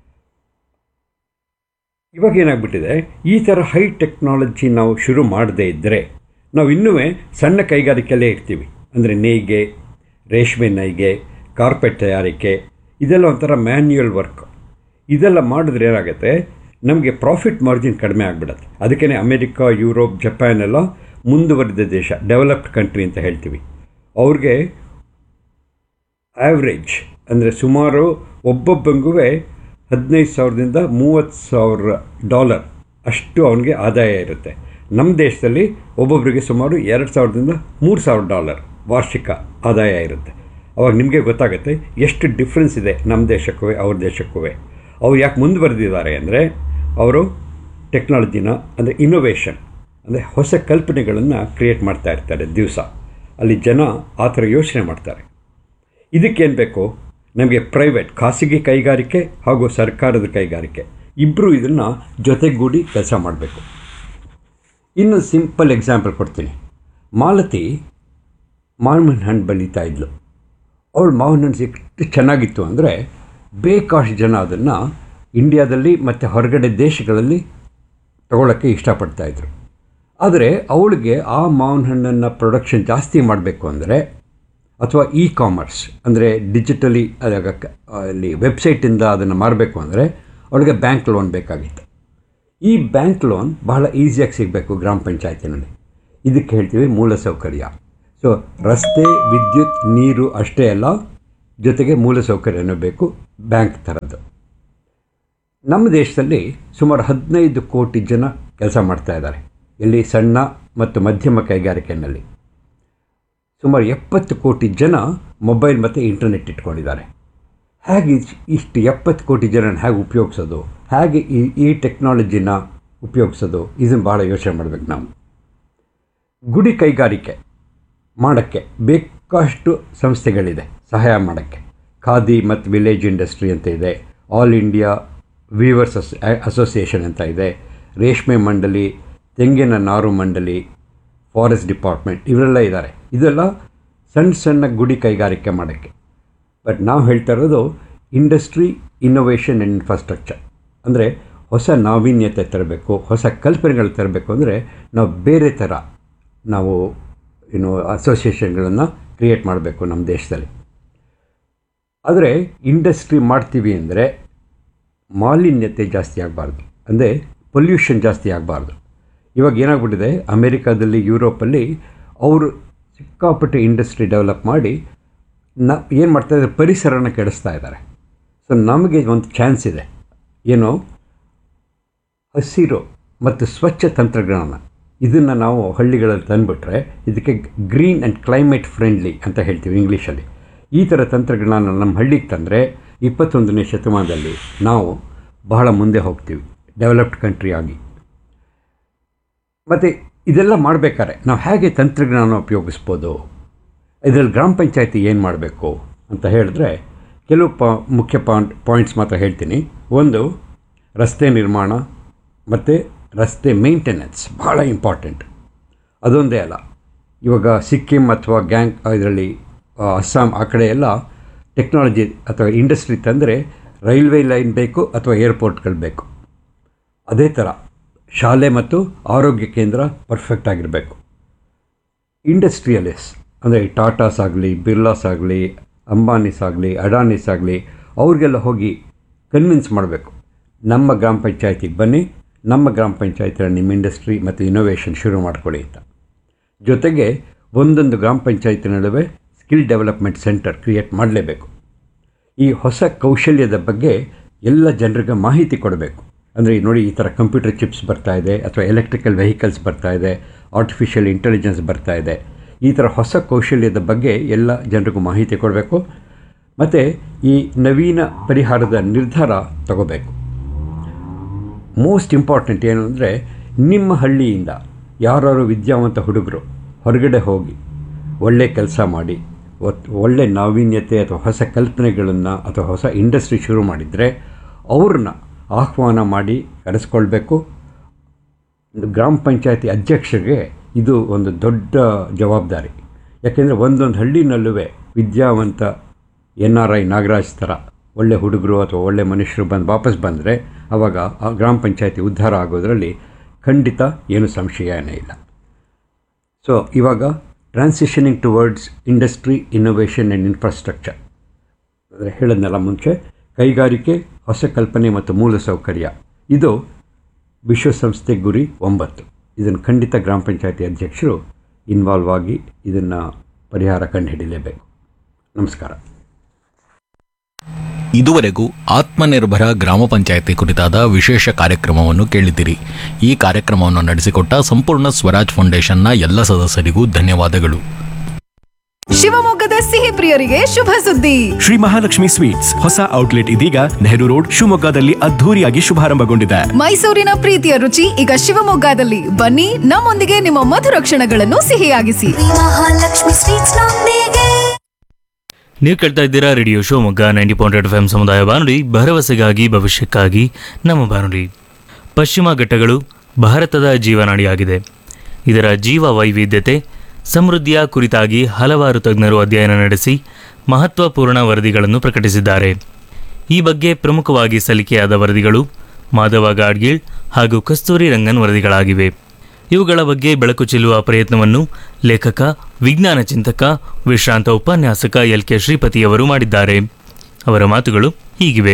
Speaker 11: ಇವಾಗ ಏನಾಗ್ಬಿಟ್ಟಿದೆ ಈ ಥರ ಹೈ ಟೆಕ್ನಾಲಜಿ ನಾವು ಶುರು ಮಾಡದೇ ಇದ್ದರೆ ನಾವು ಇನ್ನೂ ಸಣ್ಣ ಕೈಗಾರಿಕೆಯಲ್ಲೇ ಇರ್ತೀವಿ ಅಂದರೆ ನೇಯ್ಗೆ ರೇಷ್ಮೆ ನೇಯ್ಗೆ ಕಾರ್ಪೆಟ್ ತಯಾರಿಕೆ ಇದೆಲ್ಲ ಒಂಥರ ಮ್ಯಾನ್ಯುಯಲ್ ವರ್ಕ್ ಇದೆಲ್ಲ ಮಾಡಿದ್ರೆ ಏನಾಗುತ್ತೆ ನಮಗೆ ಪ್ರಾಫಿಟ್ ಮಾರ್ಜಿನ್ ಕಡಿಮೆ ಆಗಿಬಿಡುತ್ತೆ ಅದಕ್ಕೇ ಅಮೆರಿಕ ಯುರೋಪ್ ಜಪಾನ್ ಎಲ್ಲ ಮುಂದುವರಿದ ದೇಶ ಡೆವಲಪ್ಡ್ ಕಂಟ್ರಿ ಅಂತ ಹೇಳ್ತೀವಿ ಅವ್ರಿಗೆ ಆವ್ರೇಜ್ ಅಂದರೆ ಸುಮಾರು ಒಬ್ಬೊಬ್ಬಂಗೂ ಹದಿನೈದು ಸಾವಿರದಿಂದ ಮೂವತ್ತು ಸಾವಿರ ಡಾಲರ್ ಅಷ್ಟು ಅವನಿಗೆ ಆದಾಯ ಇರುತ್ತೆ ನಮ್ಮ ದೇಶದಲ್ಲಿ ಒಬ್ಬೊಬ್ಬರಿಗೆ ಸುಮಾರು ಎರಡು ಸಾವಿರದಿಂದ ಮೂರು ಸಾವಿರ ಡಾಲರ್ ವಾರ್ಷಿಕ ಆದಾಯ ಇರುತ್ತೆ ಅವಾಗ ನಿಮಗೆ ಗೊತ್ತಾಗುತ್ತೆ ಎಷ್ಟು ಡಿಫ್ರೆನ್ಸ್ ಇದೆ ನಮ್ಮ ದೇಶಕ್ಕೂ ಅವ್ರ ದೇಶಕ್ಕೂ ಅವ್ರು ಯಾಕೆ ಮುಂದುವರೆದಿದ್ದಾರೆ ಅಂದರೆ ಅವರು ಟೆಕ್ನಾಲಜಿನ ಅಂದರೆ ಇನೋವೇಷನ್ ಅಂದರೆ ಹೊಸ ಕಲ್ಪನೆಗಳನ್ನು ಕ್ರಿಯೇಟ್ ಮಾಡ್ತಾ ಇರ್ತಾರೆ ದಿವಸ ಅಲ್ಲಿ ಜನ ಆ ಥರ ಯೋಚನೆ ಮಾಡ್ತಾರೆ ಇದಕ್ಕೇನು ಬೇಕು ನಮಗೆ ಪ್ರೈವೇಟ್ ಖಾಸಗಿ ಕೈಗಾರಿಕೆ ಹಾಗೂ ಸರ್ಕಾರದ ಕೈಗಾರಿಕೆ ಇಬ್ಬರು ಇದನ್ನು ಜೊತೆಗೂಡಿ ಕೆಲಸ ಮಾಡಬೇಕು ಇನ್ನು ಸಿಂಪಲ್ ಎಕ್ಸಾಂಪಲ್ ಕೊಡ್ತೀನಿ ಮಾಲತಿ ಮಾವಿನ ಹಣ್ಣು ಬೆಳೀತಾ ಇದ್ಲು ಅವಳು ಮಾವಿನ ಹಣ್ಣು ಎಷ್ಟು ಚೆನ್ನಾಗಿತ್ತು ಅಂದರೆ ಬೇಕಾಷ್ಟು ಜನ ಅದನ್ನು ಇಂಡಿಯಾದಲ್ಲಿ ಮತ್ತು ಹೊರಗಡೆ ದೇಶಗಳಲ್ಲಿ ತಗೊಳ್ಳೋಕ್ಕೆ ಇಷ್ಟಪಡ್ತಾಯಿದ್ರು ಆದರೆ ಅವಳಿಗೆ ಆ ಮಾವಿನ ಹಣ್ಣನ್ನು ಪ್ರೊಡಕ್ಷನ್ ಜಾಸ್ತಿ ಮಾಡಬೇಕು ಅಂದರೆ ಅಥವಾ ಇ ಕಾಮರ್ಸ್ ಅಂದರೆ ಡಿಜಿಟಲಿ ಅಲ್ಲಿ ವೆಬ್ಸೈಟಿಂದ ಅದನ್ನು ಮಾರಬೇಕು ಅಂದರೆ ಅವಳಿಗೆ ಬ್ಯಾಂಕ್ ಲೋನ್ ಬೇಕಾಗಿತ್ತು ಈ ಬ್ಯಾಂಕ್ ಲೋನ್ ಬಹಳ ಈಸಿಯಾಗಿ ಸಿಗಬೇಕು ಗ್ರಾಮ ಪಂಚಾಯತಿನಲ್ಲಿ ಇದಕ್ಕೆ ಹೇಳ್ತೀವಿ ಮೂಲಸೌಕರ್ಯ ಸೊ ರಸ್ತೆ ವಿದ್ಯುತ್ ನೀರು ಅಷ್ಟೇ ಅಲ್ಲ ಜೊತೆಗೆ ಮೂಲಸೌಕರ್ಯನೂ ಬೇಕು ಬ್ಯಾಂಕ್ ಥರದ್ದು ನಮ್ಮ ದೇಶದಲ್ಲಿ ಸುಮಾರು ಹದಿನೈದು ಕೋಟಿ ಜನ ಕೆಲಸ ಮಾಡ್ತಾ ಇದ್ದಾರೆ ಇಲ್ಲಿ ಸಣ್ಣ ಮತ್ತು ಮಧ್ಯಮ ಕೈಗಾರಿಕೆಯಲ್ಲಿ ಸುಮಾರು ಎಪ್ಪತ್ತು ಕೋಟಿ ಜನ ಮೊಬೈಲ್ ಮತ್ತು ಇಂಟರ್ನೆಟ್ ಇಟ್ಕೊಂಡಿದ್ದಾರೆ ಹೇಗೆ ಇಷ್ಟು ಎಪ್ಪತ್ತು ಕೋಟಿ ಜನನ ಹೇಗೆ ಉಪಯೋಗಿಸೋದು ಹೇಗೆ ಈ ಈ ಟೆಕ್ನಾಲಜಿನ ಉಪಯೋಗಿಸೋದು ಇದನ್ನು ಭಾಳ ಯೋಚನೆ ಮಾಡಬೇಕು ನಾವು ಗುಡಿ ಕೈಗಾರಿಕೆ ಮಾಡೋಕ್ಕೆ ಬೇಕಾಷ್ಟು ಸಂಸ್ಥೆಗಳಿದೆ ಸಹಾಯ ಮಾಡೋಕ್ಕೆ ಖಾದಿ ಮತ್ತು ವಿಲೇಜ್ ಇಂಡಸ್ಟ್ರಿ ಅಂತ ಇದೆ ಆಲ್ ಇಂಡಿಯಾ ವೀವರ್ಸ್ ಅಸ್ ಅಸೋಸಿಯೇಷನ್ ಅಂತ ಇದೆ ರೇಷ್ಮೆ ಮಂಡಳಿ ತೆಂಗಿನ ನಾರು ಮಂಡಳಿ ಫಾರೆಸ್ಟ್ ಡಿಪಾರ್ಟ್ಮೆಂಟ್ ಇವರೆಲ್ಲ ಇದ್ದಾರೆ ಇದೆಲ್ಲ ಸಣ್ಣ ಸಣ್ಣ ಗುಡಿ ಕೈಗಾರಿಕೆ ಮಾಡೋಕ್ಕೆ ಬಟ್ ನಾವು ಹೇಳ್ತಾ ಇರೋದು ಇಂಡಸ್ಟ್ರಿ ಇನ್ನೋವೇಷನ್ ಆ್ಯಂಡ್ ಇನ್ಫ್ರಾಸ್ಟ್ರಕ್ಚರ್ ಅಂದರೆ ಹೊಸ ನಾವೀನ್ಯತೆ ತರಬೇಕು ಹೊಸ ಕಲ್ಪನೆಗಳು ತರಬೇಕು ಅಂದರೆ ನಾವು ಬೇರೆ ಥರ ನಾವು ಏನು ಅಸೋಸಿಯೇಷನ್ಗಳನ್ನು ಕ್ರಿಯೇಟ್ ಮಾಡಬೇಕು ನಮ್ಮ ದೇಶದಲ್ಲಿ ಆದರೆ ಇಂಡಸ್ಟ್ರಿ ಮಾಡ್ತೀವಿ ಅಂದರೆ ಮಾಲಿನ್ಯತೆ ಜಾಸ್ತಿ ಆಗಬಾರ್ದು ಅಂದರೆ ಪೊಲ್ಯೂಷನ್ ಜಾಸ್ತಿ ಆಗಬಾರ್ದು ಇವಾಗ ಏನಾಗ್ಬಿಟ್ಟಿದೆ ಅಮೇರಿಕಾದಲ್ಲಿ ಯುರೋಪಲ್ಲಿ ಅವರು ಸಿಕ್ಕಾಪಟ್ಟೆ ಇಂಡಸ್ಟ್ರಿ ಡೆವಲಪ್ ಮಾಡಿ ನ ಏನು ಮಾಡ್ತಾ ಇದ್ದಾರೆ ಪರಿಸರನ ಕೆಡಿಸ್ತಾ ಇದ್ದಾರೆ ಸೊ ನಮಗೆ ಒಂದು ಚಾನ್ಸ್ ಇದೆ ಏನು ಹಸಿರು ಮತ್ತು ಸ್ವಚ್ಛ ತಂತ್ರಜ್ಞಾನ ಇದನ್ನು ನಾವು ಹಳ್ಳಿಗಳಲ್ಲಿ ತಂದುಬಿಟ್ರೆ ಇದಕ್ಕೆ ಗ್ರೀನ್ ಆ್ಯಂಡ್ ಕ್ಲೈಮೇಟ್ ಫ್ರೆಂಡ್ಲಿ ಅಂತ ಹೇಳ್ತೀವಿ ಇಂಗ್ಲೀಷಲ್ಲಿ ಈ ಥರ ತಂತ್ರಜ್ಞಾನ ನಮ್ಮ ಹಳ್ಳಿಗೆ ತಂದರೆ ಇಪ್ಪತ್ತೊಂದನೇ ಶತಮಾನದಲ್ಲಿ ನಾವು ಬಹಳ ಮುಂದೆ ಹೋಗ್ತೀವಿ ಡೆವಲಪ್ಡ್ ಕಂಟ್ರಿ ಆಗಿ ಮತ್ತು ಇದೆಲ್ಲ ಮಾಡಬೇಕಾದ್ರೆ ನಾವು ಹೇಗೆ ತಂತ್ರಜ್ಞಾನ ಉಪಯೋಗಿಸ್ಬೋದು ಇದರಲ್ಲಿ ಗ್ರಾಮ ಪಂಚಾಯತಿ ಏನು ಮಾಡಬೇಕು ಅಂತ ಹೇಳಿದ್ರೆ ಕೆಲವು ಪ ಮುಖ್ಯ ಪಾಯಿಂಟ್ ಪಾಯಿಂಟ್ಸ್ ಮಾತ್ರ ಹೇಳ್ತೀನಿ ಒಂದು ರಸ್ತೆ ನಿರ್ಮಾಣ ಮತ್ತು ರಸ್ತೆ ಮೇಂಟೆನೆನ್ಸ್ ಭಾಳ ಇಂಪಾರ್ಟೆಂಟ್ ಅದೊಂದೇ ಅಲ್ಲ ಇವಾಗ ಸಿಕ್ಕಿಂ ಅಥವಾ ಗ್ಯಾಂಗ್ ಇದರಲ್ಲಿ ಅಸ್ಸಾಂ ಆ ಕಡೆ ಎಲ್ಲ ಟೆಕ್ನಾಲಜಿ ಅಥವಾ ಇಂಡಸ್ಟ್ರಿ ತಂದರೆ ರೈಲ್ವೆ ಲೈನ್ ಬೇಕು ಅಥವಾ ಏರ್ಪೋರ್ಟ್ಗಳು ಬೇಕು ಅದೇ ಥರ ಶಾಲೆ ಮತ್ತು ಆರೋಗ್ಯ ಕೇಂದ್ರ ಪರ್ಫೆಕ್ಟ್ ಆಗಿರಬೇಕು ಇಂಡಸ್ಟ್ರಿಯಲಿಸ್ ಅಂದರೆ ಟಾಟಾಸ್ ಆಗಲಿ ಬಿರ್ಲಾಸ್ ಆಗಲಿ ಅಂಬಾನೀಸ್ ಆಗಲಿ ಅಡಾನೀಸ್ ಆಗಲಿ ಅವ್ರಿಗೆಲ್ಲ ಹೋಗಿ ಕನ್ವಿನ್ಸ್ ಮಾಡಬೇಕು ನಮ್ಮ ಗ್ರಾಮ ಪಂಚಾಯತಿಗೆ ಬನ್ನಿ ನಮ್ಮ ಗ್ರಾಮ ಪಂಚಾಯತಿಯಲ್ಲಿ ನಿಮ್ಮ ಇಂಡಸ್ಟ್ರಿ ಮತ್ತು ಇನೋವೇಷನ್ ಶುರು ಮಾಡ್ಕೊಳ್ಳಿ ಅಂತ ಜೊತೆಗೆ ಒಂದೊಂದು ಗ್ರಾಮ ಪಂಚಾಯತಿ ನಡುವೆ ಸ್ಕಿಲ್ ಡೆವಲಪ್ಮೆಂಟ್ ಸೆಂಟರ್ ಕ್ರಿಯೇಟ್ ಮಾಡಲೇಬೇಕು ಈ ಹೊಸ ಕೌಶಲ್ಯದ ಬಗ್ಗೆ ಎಲ್ಲ ಜನರಿಗೆ ಮಾಹಿತಿ ಕೊಡಬೇಕು ಅಂದರೆ ನೋಡಿ ಈ ಥರ ಕಂಪ್ಯೂಟರ್ ಚಿಪ್ಸ್ ಬರ್ತಾ ಇದೆ ಅಥವಾ ಎಲೆಕ್ಟ್ರಿಕಲ್ ವೆಹಿಕಲ್ಸ್ ಬರ್ತಾ ಇದೆ ಆರ್ಟಿಫಿಷಿಯಲ್ ಇಂಟೆಲಿಜೆನ್ಸ್ ಬರ್ತಾ ಇದೆ ಈ ಥರ ಹೊಸ ಕೌಶಲ್ಯದ ಬಗ್ಗೆ ಎಲ್ಲ ಜನರಿಗೂ ಮಾಹಿತಿ ಕೊಡಬೇಕು ಮತ್ತು ಈ ನವೀನ ಪರಿಹಾರದ ನಿರ್ಧಾರ ತಗೋಬೇಕು ಮೋಸ್ಟ್ ಇಂಪಾರ್ಟೆಂಟ್ ಏನು ಅಂದರೆ ನಿಮ್ಮ ಹಳ್ಳಿಯಿಂದ ಯಾರು ವಿದ್ಯಾವಂತ ಹುಡುಗರು ಹೊರಗಡೆ ಹೋಗಿ ಒಳ್ಳೆ ಕೆಲಸ ಮಾಡಿ ಒತ್- ಒಳ್ಳೆ ನಾವೀನ್ಯತೆ ಅಥವಾ ಹೊಸ ಕಲ್ಪನೆಗಳನ್ನು ಅಥವಾ ಹೊಸ ಇಂಡಸ್ಟ್ರಿ ಶುರು ಮಾಡಿದರೆ ಅವ್ರನ್ನ ಆಹ್ವಾನ ಮಾಡಿ ಕರೆಸ್ಕೊಳ್ಬೇಕು ಗ್ರಾಮ ಪಂಚಾಯತಿ ಅಧ್ಯಕ್ಷರಿಗೆ ಇದು ಒಂದು ದೊಡ್ಡ ಜವಾಬ್ದಾರಿ ಯಾಕೆಂದರೆ ಒಂದೊಂದು ಹಳ್ಳಿನಲ್ಲೂ ವಿದ್ಯಾವಂತ ಎನ್ ಆರ್ ಐ ನಾಗರಾಜ್ ಥರ ಒಳ್ಳೆ ಹುಡುಗರು ಅಥವಾ ಒಳ್ಳೆ ಮನುಷ್ಯರು ಬಂದು ವಾಪಸ್ ಬಂದರೆ ಆವಾಗ ಆ ಗ್ರಾಮ ಪಂಚಾಯತಿ ಉದ್ಧಾರ ಆಗೋದರಲ್ಲಿ ಖಂಡಿತ ಏನು ಸಂಶಯನೇ ಇಲ್ಲ ಸೊ ಇವಾಗ transitioning towards industry innovation and infrastructure ಅಂದರೆ ಹೇಳಿದ್ನಲ್ಲ ಮುಂಚೆ ಕೈಗಾರಿಕೆ ಹೊಸ ಕಲ್ಪನೆ ಮತ್ತು ಮೂಲಸೌಕರ್ಯ ಇದು ವಿಶ್ವಸಂಸ್ಥೆ ಗುರಿ ಒಂಬತ್ತು ಇದನ್ನು ಖಂಡಿತ ಗ್ರಾಮ ಪಂಚಾಯತಿ ಅಧ್ಯಕ್ಷರು ಇನ್ವಾಲ್ವ್ ಆಗಿ ಇದನ್ನು ಪರಿಹಾರ ಕಂಡುಹಿಡಿಯಲೇಬೇಕು ನಮಸ್ಕಾರ
Speaker 2: ಇದುವರೆಗೂ ಆತ್ಮನಿರ್ಭರ ಗ್ರಾಮ ಪಂಚಾಯತಿ ಕುರಿತಾದ ವಿಶೇಷ ಕಾರ್ಯಕ್ರಮವನ್ನು ಕೇಳಿದಿರಿ ಈ ಕಾರ್ಯಕ್ರಮವನ್ನು ನಡೆಸಿಕೊಟ್ಟ ಸಂಪೂರ್ಣ ಸ್ವರಾಜ್ ಫೌಂಡೇಶನ್ನ ಎಲ್ಲ ಸದಸ್ಯರಿಗೂ ಧನ್ಯವಾದಗಳು
Speaker 4: ಶಿವಮೊಗ್ಗದ ಸಿಹಿ ಪ್ರಿಯರಿಗೆ ಶುಭ ಸುದ್ದಿ
Speaker 10: ಶ್ರೀ ಮಹಾಲಕ್ಷ್ಮಿ ಸ್ವೀಟ್ಸ್ ಹೊಸ ಔಟ್ಲೆಟ್ ಇದೀಗ ನೆಹರು ರೋಡ್ ಶಿವಮೊಗ್ಗದಲ್ಲಿ ಅದ್ಧೂರಿಯಾಗಿ ಶುಭಾರಂಭಗೊಂಡಿದೆ
Speaker 4: ಮೈಸೂರಿನ ಪ್ರೀತಿಯ ರುಚಿ ಈಗ ಶಿವಮೊಗ್ಗದಲ್ಲಿ ಬನ್ನಿ ನಮ್ಮೊಂದಿಗೆ ನಿಮ್ಮ ಮಧುರ ಕ್ಷಣಗಳನ್ನು ಸಿಹಿಯಾಗಿಸಿ
Speaker 12: ಮಹಾಲಕ್ಷ್ಮಿ ಸ್ವೀಟ್ಸ್ ನೊಂದಿಗೆ
Speaker 9: ನೀವು ಕೇಳ್ತಾ ಇದ್ದೀರಾ radio Shivamogga ninety point F M ಸಮುದಾಯ ಬಾನುಲಿ ಭರವಸೆಗಾಗಿ ಭವಿಷ್ಯಕ್ಕಾಗಿ ನಮ್ಮ ಬಾನುಲಿ ಪಶ್ಚಿಮ ಘಟ್ಟಗಳು ಭಾರತದ ಜೀವನಾಡಿಯಾಗಿದೆ ಇದರ ಜೀವ ವೈವಿಧ್ಯತೆ ಸಮೃದ್ಧಿಯ ಕುರಿತಾಗಿ ಹಲವಾರು ತಜ್ಞರು ಅಧ್ಯಯನ ನಡೆಸಿ ಮಹತ್ವಪೂರ್ಣ ವರದಿಗಳನ್ನು ಪ್ರಕಟಿಸಿದ್ದಾರೆ ಈ ಬಗ್ಗೆ ಪ್ರಮುಖವಾಗಿ ಸಲ್ಲಿಕೆಯಾದ ವರದಿಗಳು ಮಾಧವ ಗಾಡ್ಗೀಳ್ ಹಾಗೂ ಕಸ್ತೂರಿ ರಂಗನ್ ವರದಿಗಳಾಗಿವೆ ಇವುಗಳ ಬಗ್ಗೆ ಬೆಳಕು ಚೆಲ್ಲುವ ಪ್ರಯತ್ನವನ್ನು ಲೇಖಕ ವಿಜ್ಞಾನ ಚಿಂತಕ ವಿಶ್ರಾಂತ ಉಪನ್ಯಾಸಕ ಎಲ್ ಕೆ ಶ್ರೀಪತಿಯವರು ಮಾಡಿದ್ದಾರೆ ಅವರ ಮಾತುಗಳು ಹೀಗಿವೆ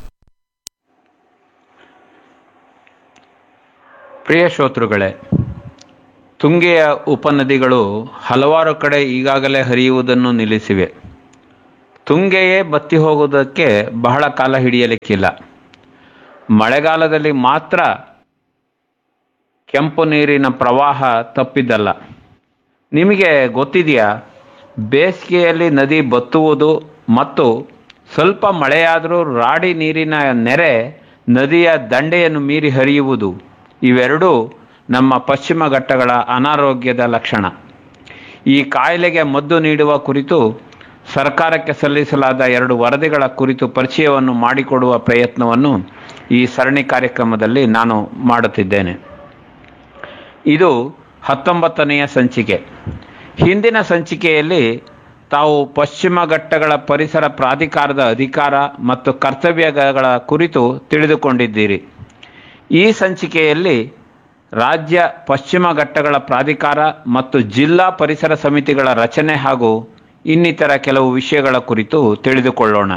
Speaker 13: ಪ್ರಿಯ ಶ್ರೋತೃಗಳೇ ತುಂಗೆಯ ಉಪನದಿಗಳು ಹಲವಾರು ಕಡೆ ಈಗಾಗಲೇ ಹರಿಯುವುದನ್ನು ನಿಲ್ಲಿಸಿವೆ ತುಂಗೆಯೇ ಬತ್ತಿ ಹೋಗುವುದಕ್ಕೆ ಬಹಳ ಕಾಲ ಹಿಡಿಯಲಿಕ್ಕಿಲ್ಲ ಮಳೆಗಾಲದಲ್ಲಿ ಮಾತ್ರ ಕೆಂಪು ನೀರಿನ ಪ್ರವಾಹ ತಪ್ಪಿದ್ದಲ್ಲ ನಿಮಗೆ ಗೊತ್ತಿದೆಯಾ ಬೇಸಿಗೆಯಲ್ಲಿ ನದಿ ಬತ್ತುವುದು ಮತ್ತು ಸ್ವಲ್ಪ ಮಳೆಯಾದರೂ ರಾಡಿ ನೀರಿನ ನೆರೆ ನದಿಯ ದಂಡೆಯನ್ನು ಮೀರಿ ಹರಿಯುವುದು ಇವೆರಡೂ ನಮ್ಮ ಪಶ್ಚಿಮ ಘಟ್ಟಗಳ ಅನಾರೋಗ್ಯದ ಲಕ್ಷಣ ಈ ಕಾಯಿಲೆಗೆ ಮದ್ದು ನೀಡುವ ಕುರಿತು ಸರ್ಕಾರಕ್ಕೆ ಸಲ್ಲಿಸಲಾದ ಎರಡು ವರದಿಗಳ ಕುರಿತು ಪರಿಚಯವನ್ನು ಮಾಡಿಕೊಡುವ ಪ್ರಯತ್ನವನ್ನು ಈ ಸರಣಿ ಕಾರ್ಯಕ್ರಮದಲ್ಲಿ ನಾನು ಮಾಡುತ್ತಿದ್ದೇನೆ ಇದು ಹತ್ತೊಂಬತ್ತನೆಯ ಸಂಚಿಕೆ ಹಿಂದಿನ ಸಂಚಿಕೆಯಲ್ಲಿ ತಾವು ಪಶ್ಚಿಮ ಘಟ್ಟಗಳ ಪರಿಸರ ಪ್ರಾಧಿಕಾರದ ಅಧಿಕಾರ ಮತ್ತು ಕರ್ತವ್ಯಗಳ ಕುರಿತು ತಿಳಿದುಕೊಂಡಿದ್ದೀರಿ ಈ ಸಂಚಿಕೆಯಲ್ಲಿ ರಾಜ್ಯ ಪಶ್ಚಿಮ ಘಟ್ಟಗಳ ಪ್ರಾಧಿಕಾರ ಮತ್ತು ಜಿಲ್ಲಾ ಪರಿಸರ ಸಮಿತಿಗಳ ರಚನೆ ಹಾಗೂ ಇನ್ನಿತರ ಕೆಲವು ವಿಷಯಗಳ ಕುರಿತು ತಿಳಿದುಕೊಳ್ಳೋಣ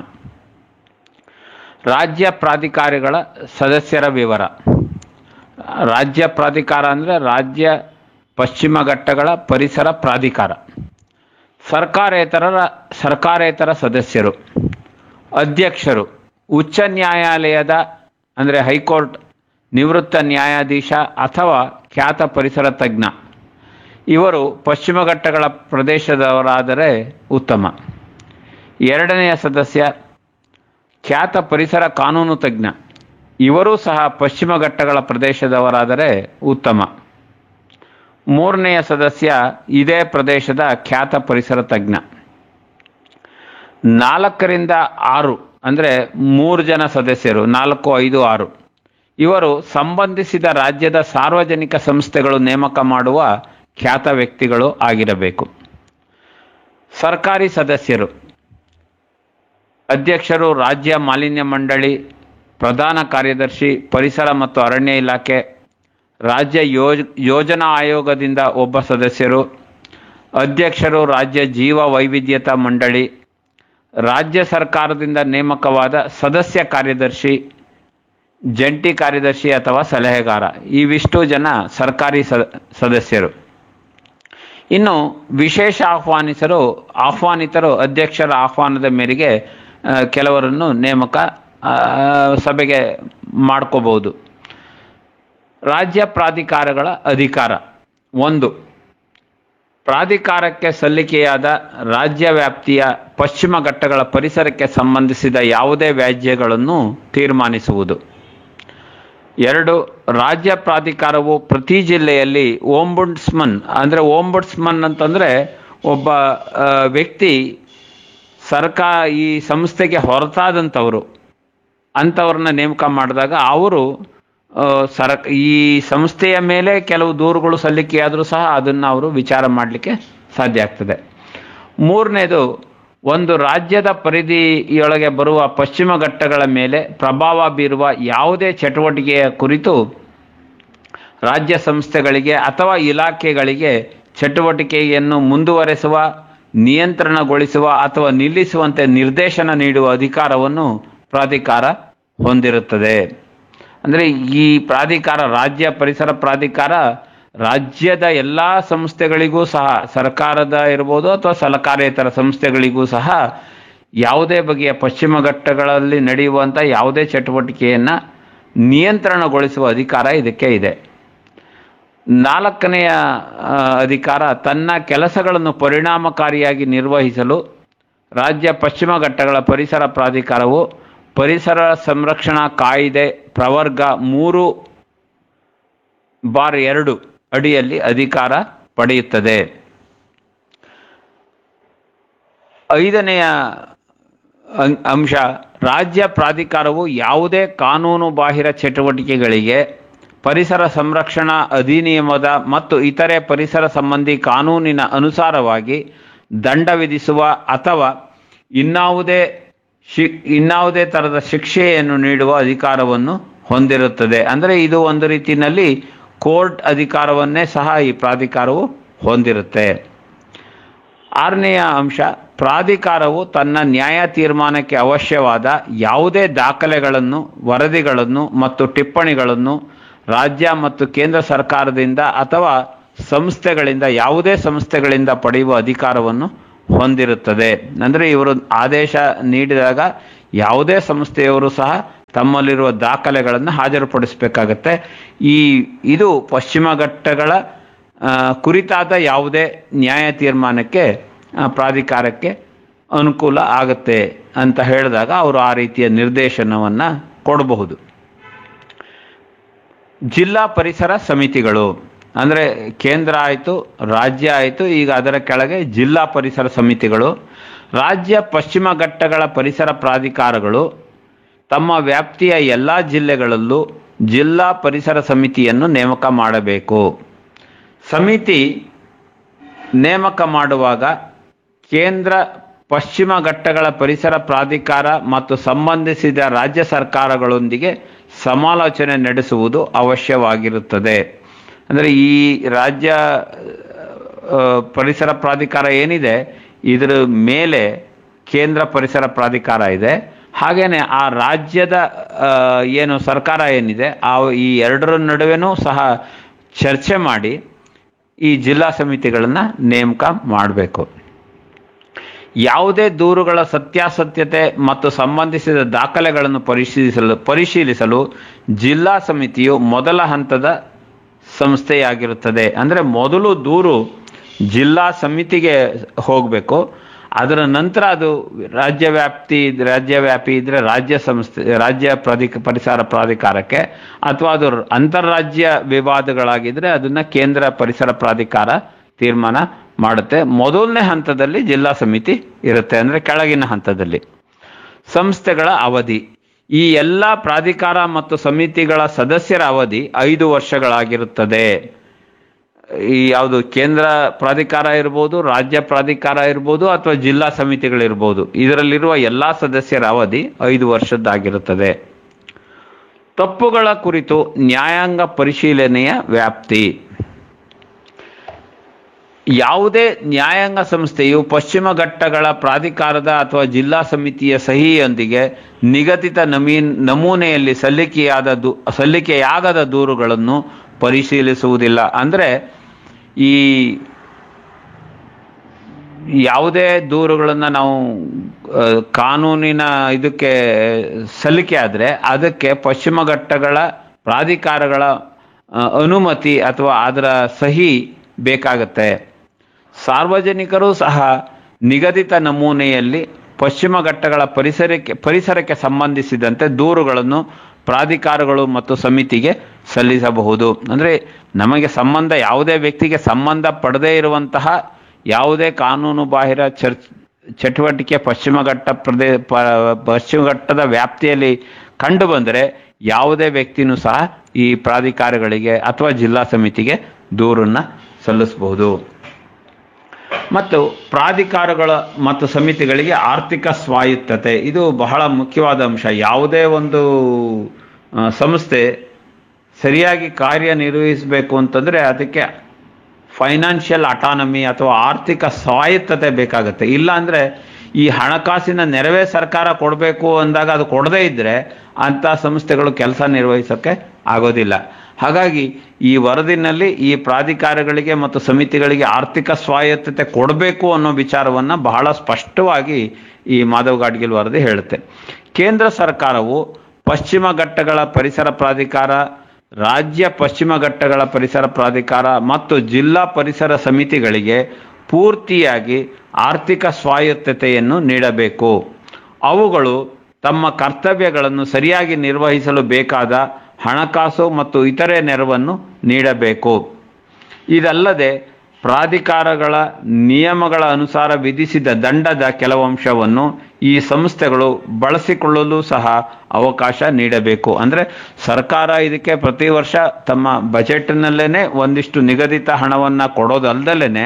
Speaker 13: ರಾಜ್ಯ ಪ್ರಾಧಿಕಾರಗಳ ಸದಸ್ಯರ ವಿವರ ರಾಜ್ಯ ಪ್ರಾಧಿಕಾರ ಅಂದರೆ ರಾಜ್ಯ ಪಶ್ಚಿಮ ಘಟ್ಟಗಳ ಪರಿಸರ ಪ್ರಾಧಿಕಾರ ಸರ್ಕಾರೇತರ ಸರ್ಕಾರೇತರ ಸದಸ್ಯರು ಅಧ್ಯಕ್ಷರು ಉಚ್ಚ ನ್ಯಾಯಾಲಯದ ಅಂದರೆ ಹೈಕೋರ್ಟ್ ನಿವೃತ್ತ ನ್ಯಾಯಾಧೀಶ ಅಥವಾ ಖ್ಯಾತ ಪರಿಸರ ತಜ್ಞ ಇವರು ಪಶ್ಚಿಮ ಘಟ್ಟಗಳ ಪ್ರದೇಶದವರಾದರೆ ಉತ್ತಮ ಎರಡನೆಯ ಸದಸ್ಯ ಖ್ಯಾತ ಪರಿಸರ ಕಾನೂನು ತಜ್ಞ ಇವರೂ ಸಹ ಪಶ್ಚಿಮ ಘಟ್ಟಗಳ ಪ್ರದೇಶದವರಾದರೆ ಉತ್ತಮ ಮೂರನೆಯ ಸದಸ್ಯ ಇದೇ ಪ್ರದೇಶದ ಖ್ಯಾತ ಪರಿಸರ ತಜ್ಞ ನಾಲ್ಕರಿಂದ ಆರು ಅಂದರೆ ಮೂರು ಜನ ಸದಸ್ಯರು ನಾಲ್ಕು ಐದು ಆರು ಇವರು ಸಂಬಂಧಿಸಿದ ರಾಜ್ಯದ ಸಾರ್ವಜನಿಕ ಸಂಸ್ಥೆಗಳು ನೇಮಕ ಮಾಡುವ ಖ್ಯಾತ ವ್ಯಕ್ತಿಗಳು ಆಗಿರಬೇಕು ಸರ್ಕಾರಿ ಸದಸ್ಯರು ಅಧ್ಯಕ್ಷರು ರಾಜ್ಯ ಮಾಲಿನ್ಯ ಮಂಡಳಿ ಪ್ರಧಾನ ಕಾರ್ಯದರ್ಶಿ ಪರಿಸರ ಮತ್ತು ಅರಣ್ಯ ಇಲಾಖೆ ರಾಜ್ಯ ಯೋಜ ಯೋಜನಾ ಆಯೋಗದಿಂದ ಒಬ್ಬ ಸದಸ್ಯರು ಅಧ್ಯಕ್ಷರು ರಾಜ್ಯ ಜೀವ ವೈವಿಧ್ಯತಾ ಮಂಡಳಿ ರಾಜ್ಯ ಸರ್ಕಾರದಿಂದ ನೇಮಕವಾದ ಸದಸ್ಯ ಕಾರ್ಯದರ್ಶಿ ಜಂಟಿ ಕಾರ್ಯದರ್ಶಿ ಅಥವಾ ಸಲಹೆಗಾರ ಇವಿಷ್ಟು ಜನ ಸರ್ಕಾರಿ ಸದಸ್ಯರು ಇನ್ನು ವಿಶೇಷ ಆಹ್ವಾನಿಸರು ಆಹ್ವಾನಿತರು ಅಧ್ಯಕ್ಷರ ಆಹ್ವಾನದ ಮೇರೆಗೆ ಕೆಲವರನ್ನು ನೇಮಕ ಸಭೆಗೆ ಮಾಡ್ಕೋಬಹುದು ರಾಜ್ಯ ಪ್ರಾಧಿಕಾರಗಳ ಅಧಿಕಾರ ಒಂದು ಪ್ರಾಧಿಕಾರಕ್ಕೆ ಸಲ್ಲಿಕೆಯಾದ ರಾಜ್ಯ ವ್ಯಾಪ್ತಿಯ ಪಶ್ಚಿಮ ಘಟ್ಟಗಳ ಪರಿಸರಕ್ಕೆ ಸಂಬಂಧಿಸಿದ ಯಾವುದೇ ವ್ಯಾಜ್ಯಗಳನ್ನು ತೀರ್ಮಾನಿಸುವುದು ಎರಡು ರಾಜ್ಯ ಪ್ರಾಧಿಕಾರವು ಪ್ರತಿ ಜಿಲ್ಲೆಯಲ್ಲಿ ಓಂಬುಡ್ಸ್ಮನ್ ಅಂದರೆ ಓಂಬುಡ್ಸ್ಮನ್ ಅಂತಂದರೆ ಒಬ್ಬ ವ್ಯಕ್ತಿ ಸರ್ಕಾರ ಈ ಸಂಸ್ಥೆಗೆ ಹೊರತಾದಂಥವರು ಅಂಥವ್ರನ್ನ ನೇಮಕ ಮಾಡಿದಾಗ ಅವರು ಸರ ಈ ಸಂಸ್ಥೆಯ ಮೇಲೆ ಕೆಲವು ದೂರುಗಳು ಸಲ್ಲಿಕೆಯಾದರೂ ಸಹ ಅದನ್ನು ಅವರು ವಿಚಾರ ಮಾಡಲಿಕ್ಕೆ ಸಾಧ್ಯ ಆಗ್ತದೆ ಮೂರನೇದು ಒಂದು ರಾಜ್ಯದ ಪರಿಧಿಯೊಳಗೆ ಬರುವ ಪಶ್ಚಿಮ ಘಟ್ಟಗಳ ಮೇಲೆ ಪ್ರಭಾವ ಬೀರುವ ಯಾವುದೇ ಚಟುವಟಿಕೆಯ ಕುರಿತು ರಾಜ್ಯ ಸಂಸ್ಥೆಗಳಿಗೆ ಅಥವಾ ಇಲಾಖೆಗಳಿಗೆ ಚಟುವಟಿಕೆಯನ್ನು ಮುಂದುವರೆಸುವ ನಿಯಂತ್ರಣಗೊಳಿಸುವ ಅಥವಾ ನಿಲ್ಲಿಸುವಂತೆ ನಿರ್ದೇಶನ ನೀಡುವ ಅಧಿಕಾರವನ್ನು ಪ್ರಾಧಿಕಾರ ಹೊಂದಿರುತ್ತದೆ ಅಂದರೆ ಈ ಪ್ರಾಧಿಕಾರ ರಾಜ್ಯ ಪರಿಸರ ಪ್ರಾಧಿಕಾರ ರಾಜ್ಯದ ಎಲ್ಲ ಸಂಸ್ಥೆಗಳಿಗೂ ಸಹ ಸರ್ಕಾರದ ಇರ್ಬೋದು ಅಥವಾ ಸರ್ಕಾರೇತರ ಸಂಸ್ಥೆಗಳಿಗೂ ಸಹ ಯಾವುದೇ ಬಗೆಯ ಪಶ್ಚಿಮ ಘಟ್ಟಗಳಲ್ಲಿ ನಡೆಯುವಂಥ ಯಾವುದೇ ಚಟುವಟಿಕೆಯನ್ನು ನಿಯಂತ್ರಣಗೊಳಿಸುವ ಅಧಿಕಾರ ಇದಕ್ಕೆ ಇದೆ ನಾಲ್ಕನೆಯ ಅಧಿಕಾರ ತನ್ನ ಕೆಲಸಗಳನ್ನು ಪರಿಣಾಮಕಾರಿಯಾಗಿ ನಿರ್ವಹಿಸಲು ರಾಜ್ಯ ಪಶ್ಚಿಮ ಘಟ್ಟಗಳ ಪರಿಸರ ಪ್ರಾಧಿಕಾರವು ಪರಿಸರ ಸಂರಕ್ಷಣಾ ಕಾಯ್ದೆ ಪ್ರವರ್ಗ ಮೂರು ಬಾರ್ ಎರಡು ಅಡಿಯಲ್ಲಿ ಅಧಿಕಾರ ಪಡೆಯುತ್ತದೆ ಐದನೆಯ ಅಂಶ ರಾಜ್ಯ ಪ್ರಾಧಿಕಾರವು ಯಾವುದೇ ಕಾನೂನು ಬಾಹಿರ ಚಟುವಟಿಕೆಗಳಿಗೆ ಪರಿಸರ ಸಂರಕ್ಷಣಾ ಅಧಿನಿಯಮದ ಮತ್ತು ಇತರೆ ಪರಿಸರ ಸಂಬಂಧಿ ಕಾನೂನಿನ ಅನುಸಾರವಾಗಿ ದಂಡ ವಿಧಿಸುವ ಅಥವಾ ಇನ್ನಾವುದೇ ಶಿ ಇನ್ಯಾವುದೇ ಥರದ ಶಿಕ್ಷೆಯನ್ನು ನೀಡುವ ಅಧಿಕಾರವನ್ನು ಹೊಂದಿರುತ್ತದೆ ಅಂದರೆ ಇದು ಒಂದು ರೀತಿಯಲ್ಲಿ ಕೋರ್ಟ್ ಅಧಿಕಾರವನ್ನೇ ಸಹ ಈ ಪ್ರಾಧಿಕಾರವು ಹೊಂದಿರುತ್ತೆ ಆರನೆಯ ಅಂಶ ಪ್ರಾಧಿಕಾರವು ತನ್ನ ನ್ಯಾಯ ತೀರ್ಮಾನಕ್ಕೆ ಅವಶ್ಯವಾದ ಯಾವುದೇ ದಾಖಲೆಗಳನ್ನು ವರದಿಗಳನ್ನು ಮತ್ತು ಟಿಪ್ಪಣಿಗಳನ್ನು ರಾಜ್ಯ ಮತ್ತು ಕೇಂದ್ರ ಸರ್ಕಾರದಿಂದ ಅಥವಾ ಸಂಸ್ಥೆಗಳಿಂದ ಯಾವುದೇ ಸಂಸ್ಥೆಗಳಿಂದ ಪಡೆಯುವ ಅಧಿಕಾರವನ್ನು ಹೊಂದಿರುತ್ತದೆ ಅಂದರೆ ಇವರು ಆದೇಶ ನೀಡಿದಾಗ ಯಾವುದೇ ಸಂಸ್ಥೆಯವರು ಸಹ ತಮ್ಮಲ್ಲಿರುವ ದಾಖಲೆಗಳನ್ನು ಹಾಜರುಪಡಿಸಬೇಕಾಗತ್ತೆ ಈ ಇದು ಪಶ್ಚಿಮ ಘಟ್ಟಗಳ ಆ, ಕುರಿತಾದ ಯಾವುದೇ ನ್ಯಾಯ ತೀರ್ಮಾನಕ್ಕೆ ಆ, ಪ್ರಾಧಿಕಾರಕ್ಕೆ ಅನುಕೂಲ ಆಗುತ್ತೆ ಅಂತ ಹೇಳಿದಾಗ ಅವರು ಆ ರೀತಿಯ ನಿರ್ದೇಶನವನ್ನು ಕೊಡಬಹುದು ಜಿಲ್ಲಾ ಪರಿಸರ ಸಮಿತಿಗಳು ಅಂದರೆ ಕೇಂದ್ರ ಆಯಿತು ರಾಜ್ಯ ಆಯಿತು ಈಗ ಅದರ ಕೆಳಗೆ ಜಿಲ್ಲಾ ಪರಿಸರ ಸಮಿತಿಗಳು ರಾಜ್ಯ ಪಶ್ಚಿಮ ಘಟ್ಟಗಳ ಪರಿಸರ ಪ್ರಾಧಿಕಾರಗಳು ತಮ್ಮ ವ್ಯಾಪ್ತಿಯ ಎಲ್ಲ ಜಿಲ್ಲೆಗಳಲ್ಲೂ ಜಿಲ್ಲಾ ಪರಿಸರ ಸಮಿತಿಯನ್ನು ನೇಮಕ ಮಾಡಬೇಕು ಸಮಿತಿ ನೇಮಕ ಮಾಡುವಾಗ ಕೇಂದ್ರ ಪಶ್ಚಿಮ ಘಟ್ಟಗಳ ಪರಿಸರ ಪ್ರಾಧಿಕಾರ ಮತ್ತು ಸಂಬಂಧಿಸಿದ ರಾಜ್ಯ ಸರ್ಕಾರಗಳೊಂದಿಗೆ ಸಮಾಲೋಚನೆ ನಡೆಸುವುದು ಅವಶ್ಯವಾಗಿರುತ್ತದೆ ಅಂದರೆ ಈ ರಾಜ್ಯ ಆ, ಪರಿಸರ ಪ್ರಾಧಿಕಾರ ಏನಿದೆ ಇದರ ಮೇಲೆ ಕೇಂದ್ರ ಪರಿಸರ ಪ್ರಾಧಿಕಾರ ಇದೆ ಹಾಗೇನೆ ಆ ರಾಜ್ಯದ ಆ, ಏನು ಸರ್ಕಾರ ಏನಿದೆ ಆ ಈ ಎರಡರ ನಡುವೆನೂ ಸಹ ಚರ್ಚೆ ಮಾಡಿ ಈ ಜಿಲ್ಲಾ ಸಮಿತಿಗಳನ್ನು ನೇಮಕ ಮಾಡಬೇಕು ಯಾವುದೇ ದೂರುಗಳ ಸತ್ಯಾಸತ್ಯತೆ ಮತ್ತು ಸಂಬಂಧಿಸಿದ ದಾಖಲೆಗಳನ್ನು ಪರಿಶೀಲಿಸಲು ಪರಿಶೀಲಿಸಲು ಜಿಲ್ಲಾ ಸಮಿತಿಯು ಮೊದಲ ಹಂತದ ಸಂಸ್ಥೆಯಾಗಿರುತ್ತದೆ ಅಂದರೆ ಮೊದಲು ದೂರು ಜಿಲ್ಲಾ ಸಮಿತಿಗೆ ಹೋಗಬೇಕು ಅದರ ನಂತರ ಅದು ರಾಜ್ಯ ವ್ಯಾಪ್ತಿ ಇದ್ರೆ- ರಾಜ್ಯ ವ್ಯಾಪಿ ಇದ್ರೆ ರಾಜ್ಯ ಸಂಸ್ಥೆ ರಾಜ್ಯ ಪ್ರಾಧಿಕ ಪರಿಸರ ಪ್ರಾಧಿಕಾರಕ್ಕೆ ಅಥವಾ ಅದು ಅಂತಾರಾಜ್ಯ ವಿವಾದಗಳಾಗಿದ್ರೆ ಅದನ್ನ ಕೇಂದ್ರ ಪರಿಸರ ಪ್ರಾಧಿಕಾರ ತೀರ್ಮಾನ ಮಾಡುತ್ತೆ ಮೊದಲನೇ ಹಂತದಲ್ಲಿ ಜಿಲ್ಲಾ ಸಮಿತಿ ಇರುತ್ತೆ ಅಂದರೆ ಕೆಳಗಿನ ಹಂತದಲ್ಲಿ ಸಂಸ್ಥೆಗಳ ಅವಧಿ ಈ ಎಲ್ಲ ಪ್ರಾಧಿಕಾರ ಮತ್ತು ಸಮಿತಿಗಳ ಸದಸ್ಯರ ಅವಧಿ ಐದು ವರ್ಷಗಳಾಗಿರುತ್ತದೆ ಈ ಯಾವುದು ಕೇಂದ್ರ ಪ್ರಾಧಿಕಾರ ಇರ್ಬೋದು ರಾಜ್ಯ ಪ್ರಾಧಿಕಾರ ಇರ್ಬೋದು ಅಥವಾ ಜಿಲ್ಲಾ ಸಮಿತಿಗಳಿರ್ಬೋದು ಇದರಲ್ಲಿರುವ ಎಲ್ಲ ಸದಸ್ಯರ ಅವಧಿ ಐದು ವರ್ಷದ್ದಾಗಿರುತ್ತದೆ ತಪ್ಪುಗಳ ಕುರಿತು ನ್ಯಾಯಾಂಗ ಪರಿಶೀಲನೆಯ ವ್ಯಾಪ್ತಿ ಯಾವುದೇ ನ್ಯಾಯಾಂಗ ಸಂಸ್ಥೆಯು ಪಶ್ಚಿಮ ಘಟ್ಟಗಳ ಪ್ರಾಧಿಕಾರದ ಅಥವಾ ಜಿಲ್ಲಾ ಸಮಿತಿಯ ಸಹಿಯೊಂದಿಗೆ ನಿಗದಿತ ನಮೀನ್ ನಮೂನೆಯಲ್ಲಿ ಸಲ್ಲಿಕೆಯಾದ ದೂ ಸಲ್ಲಿಕೆಯಾಗದ ದೂರುಗಳನ್ನು ಪರಿಶೀಲಿಸುವುದಿಲ್ಲ ಅಂದರೆ ಈ ಯಾವುದೇ ದೂರುಗಳನ್ನು ನಾವು ಆ, ಕಾನೂನಿನ ಇದಕ್ಕೆ ಸಲ್ಲಿಕೆ ಆದರೆ ಅದಕ್ಕೆ ಪಶ್ಚಿಮ ಘಟ್ಟಗಳ ಪ್ರಾಧಿಕಾರಗಳ ಆ, ಅನುಮತಿ ಅಥವಾ ಅದರ ಸಹಿ ಬೇಕಾಗತ್ತೆ ಸಾರ್ವಜನಿಕರು ಸಹ ನಿಗದಿತ ನಮೂನೆಯಲ್ಲಿ ಪಶ್ಚಿಮ ಘಟ್ಟಗಳ ಪರಿಸರಕ್ಕೆ ಪರಿಸರಕ್ಕೆ ಸಂಬಂಧಿಸಿದಂತೆ ದೂರುಗಳನ್ನು ಪ್ರಾಧಿಕಾರಗಳು ಮತ್ತು ಸಮಿತಿಗೆ ಸಲ್ಲಿಸಬಹುದು ಅಂದರೆ ನಮಗೆ ಸಂಬಂಧ ಯಾವುದೇ ವ್ಯಕ್ತಿಗೆ ಸಂಬಂಧ ಪಡದೇ ಇರುವಂತಹ ಯಾವುದೇ ಕಾನೂನು ಬಾಹಿರ ಚರ್ಚ್ ಚಟುವಟಿಕೆ ಪಶ್ಚಿಮ ಘಟ್ಟ ಪ್ರದೇ ಪ- ಪಶ್ಚಿಮ ಘಟ್ಟದ ವ್ಯಾಪ್ತಿಯಲ್ಲಿ ಕಂಡು ಬಂದರೆ ಯಾವುದೇ ವ್ಯಕ್ತಿನೂ ಸಹ ಈ ಪ್ರಾಧಿಕಾರಗಳಿಗೆ ಅಥವಾ ಜಿಲ್ಲಾ ಸಮಿತಿಗೆ ದೂರನ್ನು ಸಲ್ಲಿಸಬಹುದು ಮತ್ತು ಪ್ರಾಧಿಕಾರಗಳ ಮತ್ತು ಸಮಿತಿಗಳಿಗೆ ಆರ್ಥಿಕ ಸ್ವಾಯತ್ತತೆ ಇದು ಬಹಳ ಮುಖ್ಯವಾದ ಅಂಶ ಯಾವುದೇ ಒಂದು ಆ, ಸಂಸ್ಥೆ ಸರಿಯಾಗಿ ಕಾರ್ಯನಿರ್ವಹಿಸಬೇಕು ಅಂತಂದರೆ ಅದಕ್ಕೆ ಫೈನಾನ್ಷಿಯಲ್ ಅಟಾನಮಿ ಅಥವಾ ಆರ್ಥಿಕ ಸ್ವಾಯತ್ತತೆ ಬೇಕಾಗುತ್ತೆ ಇಲ್ಲ ಅಂದರೆ ಈ ಹಣಕಾಸಿನ ನೆರವೇ ಸರ್ಕಾರ ಕೊಡಬೇಕು ಅಂದಾಗ ಅದು ಕೊಡದೇ ಇದ್ದರೆ ಅಂಥ ಸಂಸ್ಥೆಗಳು ಕೆಲಸ ನಿರ್ವಹಿಸೋಕ್ಕೆ ಆಗೋದಿಲ್ಲ ಹಾಗಾಗಿ ಈ ವರದಿನಲ್ಲಿ ಈ ಪ್ರಾಧಿಕಾರಗಳಿಗೆ ಮತ್ತು ಸಮಿತಿಗಳಿಗೆ ಆರ್ಥಿಕ ಸ್ವಾಯತ್ತತೆ ಕೊಡಬೇಕು ಅನ್ನೋ ವಿಚಾರವನ್ನು ಬಹಳ ಸ್ಪಷ್ಟವಾಗಿ ಈ ಮಾಧವ್ ಗಾಡ್ಗಿಲ್ ವರದಿ ಹೇಳುತ್ತೆ ಕೇಂದ್ರ ಸರ್ಕಾರವು ಪಶ್ಚಿಮ ಘಟ್ಟಗಳ ಪರಿಸರ ಪ್ರಾಧಿಕಾರ ರಾಜ್ಯ ಪಶ್ಚಿಮ ಘಟ್ಟಗಳ ಪರಿಸರ ಪ್ರಾಧಿಕಾರ ಮತ್ತು ಜಿಲ್ಲಾ ಪರಿಸರ ಸಮಿತಿಗಳಿಗೆ ಪೂರ್ತಿಯಾಗಿ ಆರ್ಥಿಕ ಸ್ವಾಯತ್ತತೆಯನ್ನು ನೀಡಬೇಕು ಅವುಗಳು ತಮ್ಮ ಕರ್ತವ್ಯಗಳನ್ನು ಸರಿಯಾಗಿ ನಿರ್ವಹಿಸಲು ಬೇಕಾದ ಹಣಕಾಸು ಮತ್ತು ಇತರೆ ನೆರವನ್ನು ನೀಡಬೇಕು ಇದಲ್ಲದೆ ಪ್ರಾಧಿಕಾರಗಳ ನಿಯಮಗಳ ಅನುಸಾರ ವಿಧಿಸಿದ ದಂಡದ ಕೆಲವಂಶವನ್ನು ಈ ಸಂಸ್ಥೆಗಳು ಬಳಸಿಕೊಳ್ಳಲು ಸಹ ಅವಕಾಶ ನೀಡಬೇಕು ಅಂದರೆ ಸರ್ಕಾರ ಇದಕ್ಕೆ ಪ್ರತಿ ವರ್ಷ ತಮ್ಮ ಬಜೆಟ್ನಲ್ಲೇ ಒಂದಿಷ್ಟು ನಿಗದಿತ ಹಣವನ್ನು ಕೊಡೋದಲ್ದಲೇ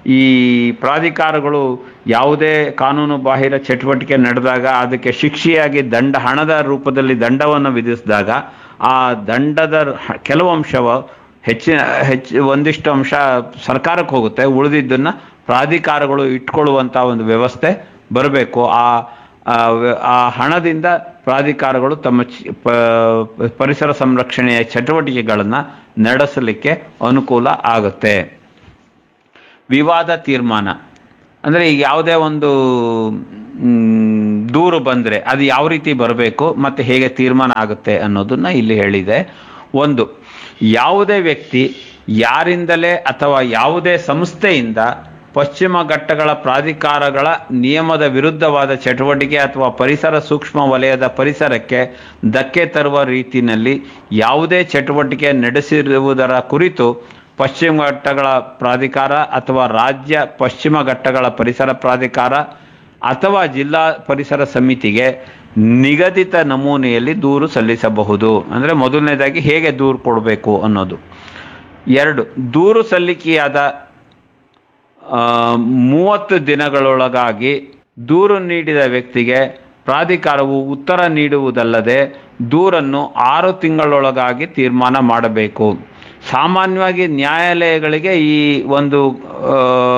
Speaker 13: ಈ ಪ್ರಾಧಿಕಾರಗಳು ಯಾವುದೇ ಕಾನೂನು ಬಾಹಿರ ಚಟುವಟಿಕೆ ನಡೆದಾಗ ಅದಕ್ಕೆ ಶಿಕ್ಷೆಯಾಗಿ ದಂಡ ಹಣದ ರೂಪದಲ್ಲಿ ದಂಡವನ್ನು ವಿಧಿಸಿದಾಗ ಆ ದಂಡದ ಹ- ಕೆಲವು ಅಂಶವ ಹೆಚ್ಚಿನ ಹೆಚ್ಚು ಒಂದಿಷ್ಟು ಅಂಶ ಸರ್ಕಾರಕ್ಕೆ ಹೋಗುತ್ತೆ ಉಳಿದಿದ್ದನ್ನು ಪ್ರಾಧಿಕಾರಗಳು ಇಟ್ಕೊಳ್ಳುವಂಥ ಒಂದು ವ್ಯವಸ್ಥೆ ಬರಬೇಕು ಆ ಆ ವ್ಯ- ಆ ಹಣದಿಂದ ಪ್ರಾಧಿಕಾರಗಳು ತಮ್ಮ ಚಿ- ಪ- ಪರಿಸರ ಸಂರಕ್ಷಣೆಯ ಚಟುವಟಿಕೆಗಳನ್ನು ನಡೆಸಲಿಕ್ಕೆ ಅನುಕೂಲ ಆಗುತ್ತೆ ವಿವಾದ ತೀರ್ಮಾನ ಅಂದರೆ ಈಗ ಯಾವುದೇ ಒಂದು ಮ್, ದೂರು ಬಂದರೆ ಅದು ಯಾವ ರೀತಿ ಬರಬೇಕು ಮತ್ತು ಹೇಗೆ ತೀರ್ಮಾನ ಆಗುತ್ತೆ ಅನ್ನೋದನ್ನ ಇಲ್ಲಿ ಹೇಳಿದೆ ಒಂದು ಯಾವುದೇ ವ್ಯಕ್ತಿ ಯಾರಿಂದಲೇ ಅಥವಾ ಯಾವುದೇ ಸಂಸ್ಥೆಯಿಂದ ಪಶ್ಚಿಮ ಘಟ್ಟಗಳ ಪ್ರಾಧಿಕಾರಗಳ ನಿಯಮದ ವಿರುದ್ಧವಾದ ಚಟುವಟಿಕೆ ಅಥವಾ ಪರಿಸರ ಸೂಕ್ಷ್ಮ ವಲಯದ ಪರಿಸರಕ್ಕೆ ಧಕ್ಕೆ ತರುವ ರೀತಿಯಲ್ಲಿ ಯಾವುದೇ ಚಟುವಟಿಕೆ ನಡೆಸಿರುವುದರ ಕುರಿತು ಪಶ್ಚಿಮ ಘಟ್ಟಗಳ ಪ್ರಾಧಿಕಾರ ಅಥವಾ ರಾಜ್ಯ ಪಶ್ಚಿಮ ಘಟ್ಟಗಳ ಪರಿಸರ ಪ್ರಾಧಿಕಾರ ಅಥವಾ ಜಿಲ್ಲಾ ಪರಿಸರ ಸಮಿತಿಗೆ ನಿಗದಿತ ನಮೂನೆಯಲ್ಲಿ ದೂರು ಸಲ್ಲಿಸಬಹುದು ಅಂದರೆ ಮೊದಲನೇದಾಗಿ ಹೇಗೆ ದೂರು ಕೊಡಬೇಕು ಅನ್ನೋದು ಎರಡು ದೂರು ಸಲ್ಲಿಕೆಯಾದ ಆ, ಮೂವತ್ತು ದಿನಗಳೊಳಗಾಗಿ ದೂರು ನೀಡಿದ ವ್ಯಕ್ತಿಗೆ ಪ್ರಾಧಿಕಾರವು ಉತ್ತರ ನೀಡುವುದಲ್ಲದೆ ದೂರನ್ನು ಆರು ತಿಂಗಳೊಳಗಾಗಿ ತೀರ್ಮಾನ ಮಾಡಬೇಕು ಸಾಮಾನ್ಯವಾಗಿ ನ್ಯಾಯಾಲಯಗಳಿಗೆ ಈ ಒಂದು ಆ,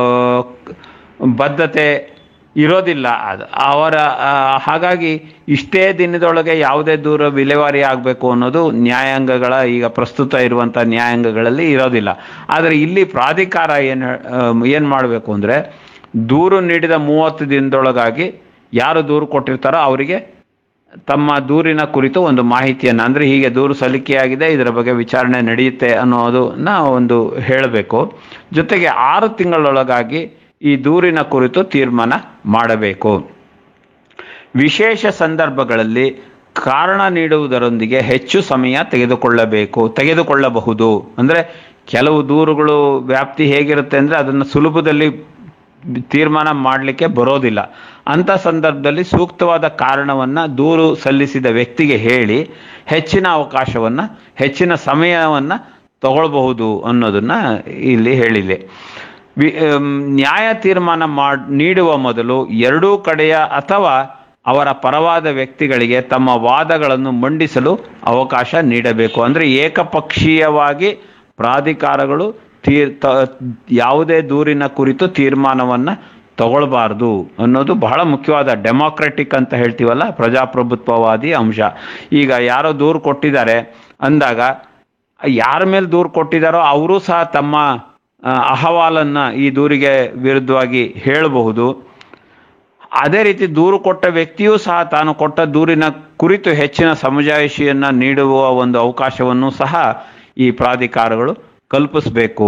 Speaker 13: ಬದ್ಧತೆ ಇರೋದಿಲ್ಲ ಅದು ಅವರ ಆ, ಹಾಗಾಗಿ ಇಷ್ಟೇ ದಿನದೊಳಗೆ ಯಾವುದೇ ದೂರ ವಿಲೇವಾರಿ ಆಗಬೇಕು ಅನ್ನೋದು ನ್ಯಾಯಾಂಗಗಳ ಈಗ ಪ್ರಸ್ತುತ ಇರುವಂಥ ನ್ಯಾಯಾಂಗಗಳಲ್ಲಿ ಇರೋದಿಲ್ಲ ಆದರೆ ಇಲ್ಲಿ ಪ್ರಾಧಿಕಾರ ಏನು ಏನು ಮಾಡಬೇಕು ಅಂದರೆ ದೂರು ನೀಡಿದ ಮೂವತ್ತು ದಿನದೊಳಗಾಗಿ ಯಾರು ದೂರು ಕೊಟ್ಟಿರ್ತಾರೋ ಅವರಿಗೆ ತಮ್ಮ ದೂರಿನ ಕುರಿತು ಒಂದು ಮಾಹಿತಿಯನ್ನು ಅಂದರೆ ಹೀಗೆ ದೂರು ಸಲ್ಲಿಕೆಯಾಗಿದೆ ಇದರ ಬಗ್ಗೆ ವಿಚಾರಣೆ ನಡೆಯುತ್ತೆ ಅನ್ನೋದನ್ನ ಒಂದು ಹೇಳಬೇಕು ಜೊತೆಗೆ ಆರು ತಿಂಗಳೊಳಗಾಗಿ ಈ ದೂರಿನ ಕುರಿತು ತೀರ್ಮಾನ ಮಾಡಬೇಕು ವಿಶೇಷ ಸಂದರ್ಭಗಳಲ್ಲಿ ಕಾರಣ ನೀಡುವುದರೊಂದಿಗೆ ಹೆಚ್ಚು ಸಮಯ ತೆಗೆದುಕೊಳ್ಳಬೇಕು ತೆಗೆದುಕೊಳ್ಳಬಹುದು ಅಂದರೆ ಕೆಲವು ದೂರುಗಳು ವ್ಯಾಪ್ತಿ ಹೇಗಿರುತ್ತೆ ಅಂದರೆ ಅದನ್ನು ಸುಲಭದಲ್ಲಿ ತೀರ್ಮಾನ ಮಾಡಲಿಕ್ಕೆ ಬರೋದಿಲ್ಲ ಅಂಥ ಸಂದರ್ಭದಲ್ಲಿ ಸೂಕ್ತವಾದ ಕಾರಣವನ್ನು ದೂರು ಸಲ್ಲಿಸಿದ ವ್ಯಕ್ತಿಗೆ ಹೇಳಿ ಹೆಚ್ಚಿನ ಅವಕಾಶವನ್ನು ಹೆಚ್ಚಿನ ಸಮಯವನ್ನು ತಗೊಳ್ಬಹುದು ಅನ್ನೋದನ್ನು ಇಲ್ಲಿ ಹೇಳಿದೆ ವಿ ಆಮ್, ನ್ಯಾಯ ತೀರ್ಮಾನ ಮಾಡ್ ನೀಡುವ ಮೊದಲು ಎರಡೂ ಕಡೆಯ ಅಥವಾ ಅವರ ಪರವಾದ ವ್ಯಕ್ತಿಗಳಿಗೆ ತಮ್ಮ ವಾದಗಳನ್ನು ಮಂಡಿಸಲು ಅವಕಾಶ ನೀಡಬೇಕು ಅಂದರೆ ಏಕಪಕ್ಷೀಯವಾಗಿ ಪ್ರಾಧಿಕಾರಗಳು ತೀರ್ ತ ಯಾವುದೇ ದೂರಿನ ಕುರಿತು ತೀರ್ಮಾನವನ್ನು ತಗೊಳ್ಬಾರ್ದು ಅನ್ನೋದು ಬಹಳ ಮುಖ್ಯವಾದ ಡೆಮಾಕ್ರೆಟಿಕ್ ಅಂತ ಹೇಳ್ತೀವಲ್ಲ ಪ್ರಜಾಪ್ರಭುತ್ವವಾದಿ ಅಂಶ ಈಗ ಯಾರೋ ದೂರು ಕೊಟ್ಟಿದ್ದಾರೆ ಅಂದಾಗ ಯಾರ ಮೇಲೆ ದೂರು ಕೊಟ್ಟಿದ್ದಾರೋ ಅವರು ಸಹ ತಮ್ಮ ಆ, ಅಹವಾಲನ್ನ ಈ ದೂರಿಗೆ ವಿರುದ್ಧವಾಗಿ ಹೇಳಬಹುದು ಅದೇ ರೀತಿ ದೂರು ಕೊಟ್ಟ ವ್ಯಕ್ತಿಯೂ ಸಹ ತಾನು ಕೊಟ್ಟ ದೂರಿನ ಕುರಿತು ಹೆಚ್ಚಿನ ಸಮಜಾಯಿಷಿಯನ್ನು ನೀಡುವ ಒಂದು ಅವಕಾಶವನ್ನು ಸಹ ಈ ಪ್ರಾಧಿಕಾರಗಳು ಕಲ್ಪಿಸಬೇಕು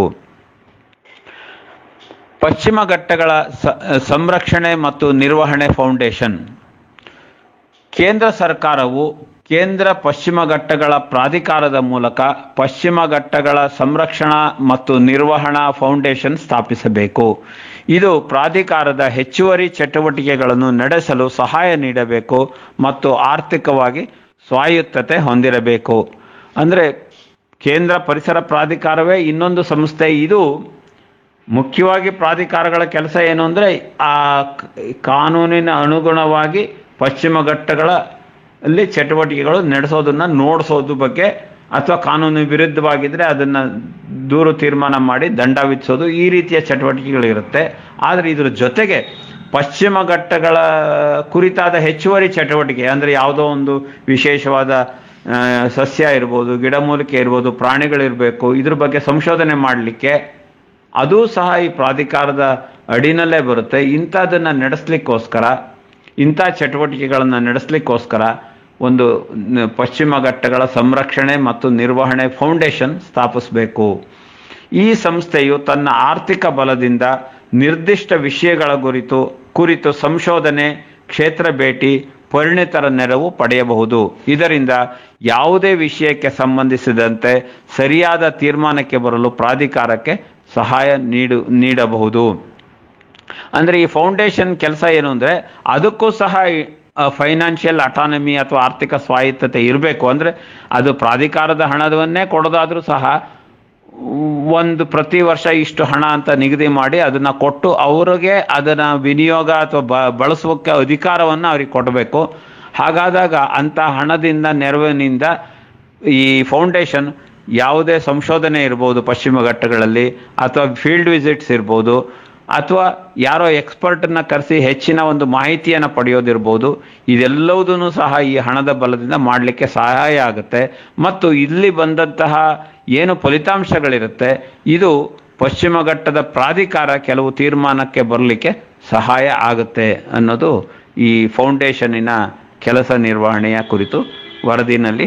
Speaker 13: ಪಶ್ಚಿಮ ಘಟ್ಟಗಳ ಸ- ಸಂರಕ್ಷಣೆ ಮತ್ತು ನಿರ್ವಹಣೆ ಫೌಂಡೇಶನ್ ಕೇಂದ್ರ ಸರ್ಕಾರವು ಕೇಂದ್ರ ಪಶ್ಚಿಮ ಘಟ್ಟಗಳ ಪ್ರಾಧಿಕಾರದ ಮೂಲಕ ಪಶ್ಚಿಮ ಘಟ್ಟಗಳ ಸಂರಕ್ಷಣಾ ಮತ್ತು ನಿರ್ವಹಣಾ ಫೌಂಡೇಶನ್ ಸ್ಥಾಪಿಸಬೇಕು ಇದು ಪ್ರಾಧಿಕಾರದ ಹೆಚ್ಚುವರಿ ಚಟುವಟಿಕೆಗಳನ್ನು ನಡೆಸಲು ಸಹಾಯ ನೀಡಬೇಕು ಮತ್ತು ಆರ್ಥಿಕವಾಗಿ ಸ್ವಾಯತ್ತತೆ ಹೊಂದಿರಬೇಕು ಅಂದರೆ ಕೇಂದ್ರ ಪರಿಸರ ಪ್ರಾಧಿಕಾರವೇ ಇನ್ನೊಂದು ಸಂಸ್ಥೆ ಇದು ಮುಖ್ಯವಾಗಿ ಪ್ರಾಧಿಕಾರಗಳ ಕೆಲಸ ಏನು ಅಂದರೆ ಆ ಕ- ಕಾನೂನಿನ ಅನುಗುಣವಾಗಿ ಪಶ್ಚಿಮ ಘಟ್ಟಗಳ ಅಲ್ಲಿ ಚಟುವಟಿಕೆಗಳು ನಡೆಸೋದನ್ನ ನೋಡಿಸೋದು ಬಗ್ಗೆ ಅಥವಾ ಕಾನೂನು ವಿರುದ್ಧವಾಗಿದ್ದರೆ ಅದನ್ನು ದೂರು ತೀರ್ಮಾನ ಮಾಡಿ ದಂಡ ವಿಧಿಸೋದು ಈ ರೀತಿಯ ಚಟುವಟಿಕೆಗಳಿರುತ್ತೆ ಆದರೆ ಇದ್ರ ಜೊತೆಗೆ ಪಶ್ಚಿಮ ಘಟ್ಟಗಳ ಕುರಿತಾದ ಹೆಚ್ಚುವರಿ ಚಟುವಟಿಕೆ ಅಂದರೆ ಯಾವುದೋ ಒಂದು ವಿಶೇಷವಾದ ಆ, ಸಸ್ಯ ಇರ್ಬೋದು ಗಿಡಮೂಲಿಕೆ ಇರ್ಬೋದು ಪ್ರಾಣಿಗಳಿರಬೇಕು ಇದ್ರ ಬಗ್ಗೆ ಸಂಶೋಧನೆ ಮಾಡಲಿಕ್ಕೆ ಅದೂ ಸಹ ಈ ಪ್ರಾಧಿಕಾರದ ಅಡಿನಲ್ಲೇ ಬರುತ್ತೆ ಇಂಥದನ್ನು ನಡೆಸಲಿಕ್ಕೋಸ್ಕರ ಇಂಥ ಚಟುವಟಿಕೆಗಳನ್ನು ನಡೆಸಲಿಕ್ಕೋಸ್ಕರ ಒಂದು ನ- ಪಶ್ಚಿಮ ಘಟ್ಟಗಳ ಸಂರಕ್ಷಣೆ ಮತ್ತು ನಿರ್ವಹಣೆ ಫೌಂಡೇಶನ್ ಸ್ಥಾಪಿಸಬೇಕು ಈ ಸಂಸ್ಥೆಯು ತನ್ನ ಆರ್ಥಿಕ ಬಲದಿಂದ ನಿರ್ದಿಷ್ಟ ವಿಷಯಗಳ ಕುರಿತು ಕುರಿತು ಸಂಶೋಧನೆ ಕ್ಷೇತ್ರ ಭೇಟಿ ಪರಿಣಿತರ ನೆರವು ಪಡೆಯಬಹುದು ಇದರಿಂದ ಯಾವುದೇ ವಿಷಯಕ್ಕೆ ಸಂಬಂಧಿಸಿದಂತೆ ಸರಿಯಾದ ತೀರ್ಮಾನಕ್ಕೆ ಬರಲು ಪ್ರಾಧಿಕಾರಕ್ಕೆ ಸಹಾಯ ನೀಡು ನೀಡಬಹುದು ಅಂದರೆ ಈ ಫೌಂಡೇಶನ್ ಕೆಲಸ ಏನು ಅಂದರೆ ಅದಕ್ಕೂ ಸಹ ಫೈನಾನ್ಷಿಯಲ್ ಅಟಾನಮಿ ಅಥವಾ ಆರ್ಥಿಕ ಸ್ವಾಯತ್ತತೆ ಇರಬೇಕು ಅಂದರೆ ಅದು ಪ್ರಾಧಿಕಾರದ ಹಣವನ್ನೇ ಕೊಡೋದಾದರೂ ಸಹ ಒಂದು ಪ್ರತಿ ವರ್ಷ ಇಷ್ಟು ಹಣ ಅಂತ ನಿಗದಿ ಮಾಡಿ ಅದನ್ನ ಕೊಟ್ಟು ಅವ್ರಿಗೆ ಅದನ್ನ ವಿನಿಯೋಗ ಅಥವಾ ಬ ಬಳಸೋಕ್ಕೆ ಅಧಿಕಾರವನ್ನು ಅವ್ರಿಗೆ ಕೊಡಬೇಕು ಹಾಗಾದಾಗ ಅಂಥ ಹಣದಿಂದ ನೆರವಿನಿಂದ ಈ ಫೌಂಡೇಶನ್ ಯಾವುದೇ ಸಂಶೋಧನೆ ಇರ್ಬೋದು ಪಶ್ಚಿಮ ಘಟ್ಟಗಳಲ್ಲಿ ಅಥವಾ ಫೀಲ್ಡ್ ವಿಸಿಟ್ಸ್ ಇರ್ಬೋದು ಅಥವಾ ಯಾರೋ ಎಕ್ಸ್ಪರ್ಟನ್ನ ಕರೆಸಿ ಹೆಚ್ಚಿನ ಒಂದು ಮಾಹಿತಿಯನ್ನು ಪಡೆಯೋದಿರ್ಬೋದು ಇದೆಲ್ಲವುದೂ ಸಹ ಈ ಹಣದ ಬಲದಿಂದ ಮಾಡಲಿಕ್ಕೆ ಸಹಾಯ ಆಗುತ್ತೆ ಮತ್ತು ಇಲ್ಲಿ ಬಂದಂತಹ ಏನು ಫಲಿತಾಂಶಗಳಿರುತ್ತೆ ಇದು ಪಶ್ಚಿಮ ಘಟ್ಟದ ಪ್ರಾಧಿಕಾರ ಕೆಲವು ತೀರ್ಮಾನಕ್ಕೆ ಬರಲಿಕ್ಕೆ ಸಹಾಯ ಆಗುತ್ತೆ ಅನ್ನೋದು ಈ ಫೌಂಡೇಶನ್ನಿನ ಕೆಲಸ ನಿರ್ವಹಣೆಯ ಕುರಿತು ವರದಿನಲ್ಲಿ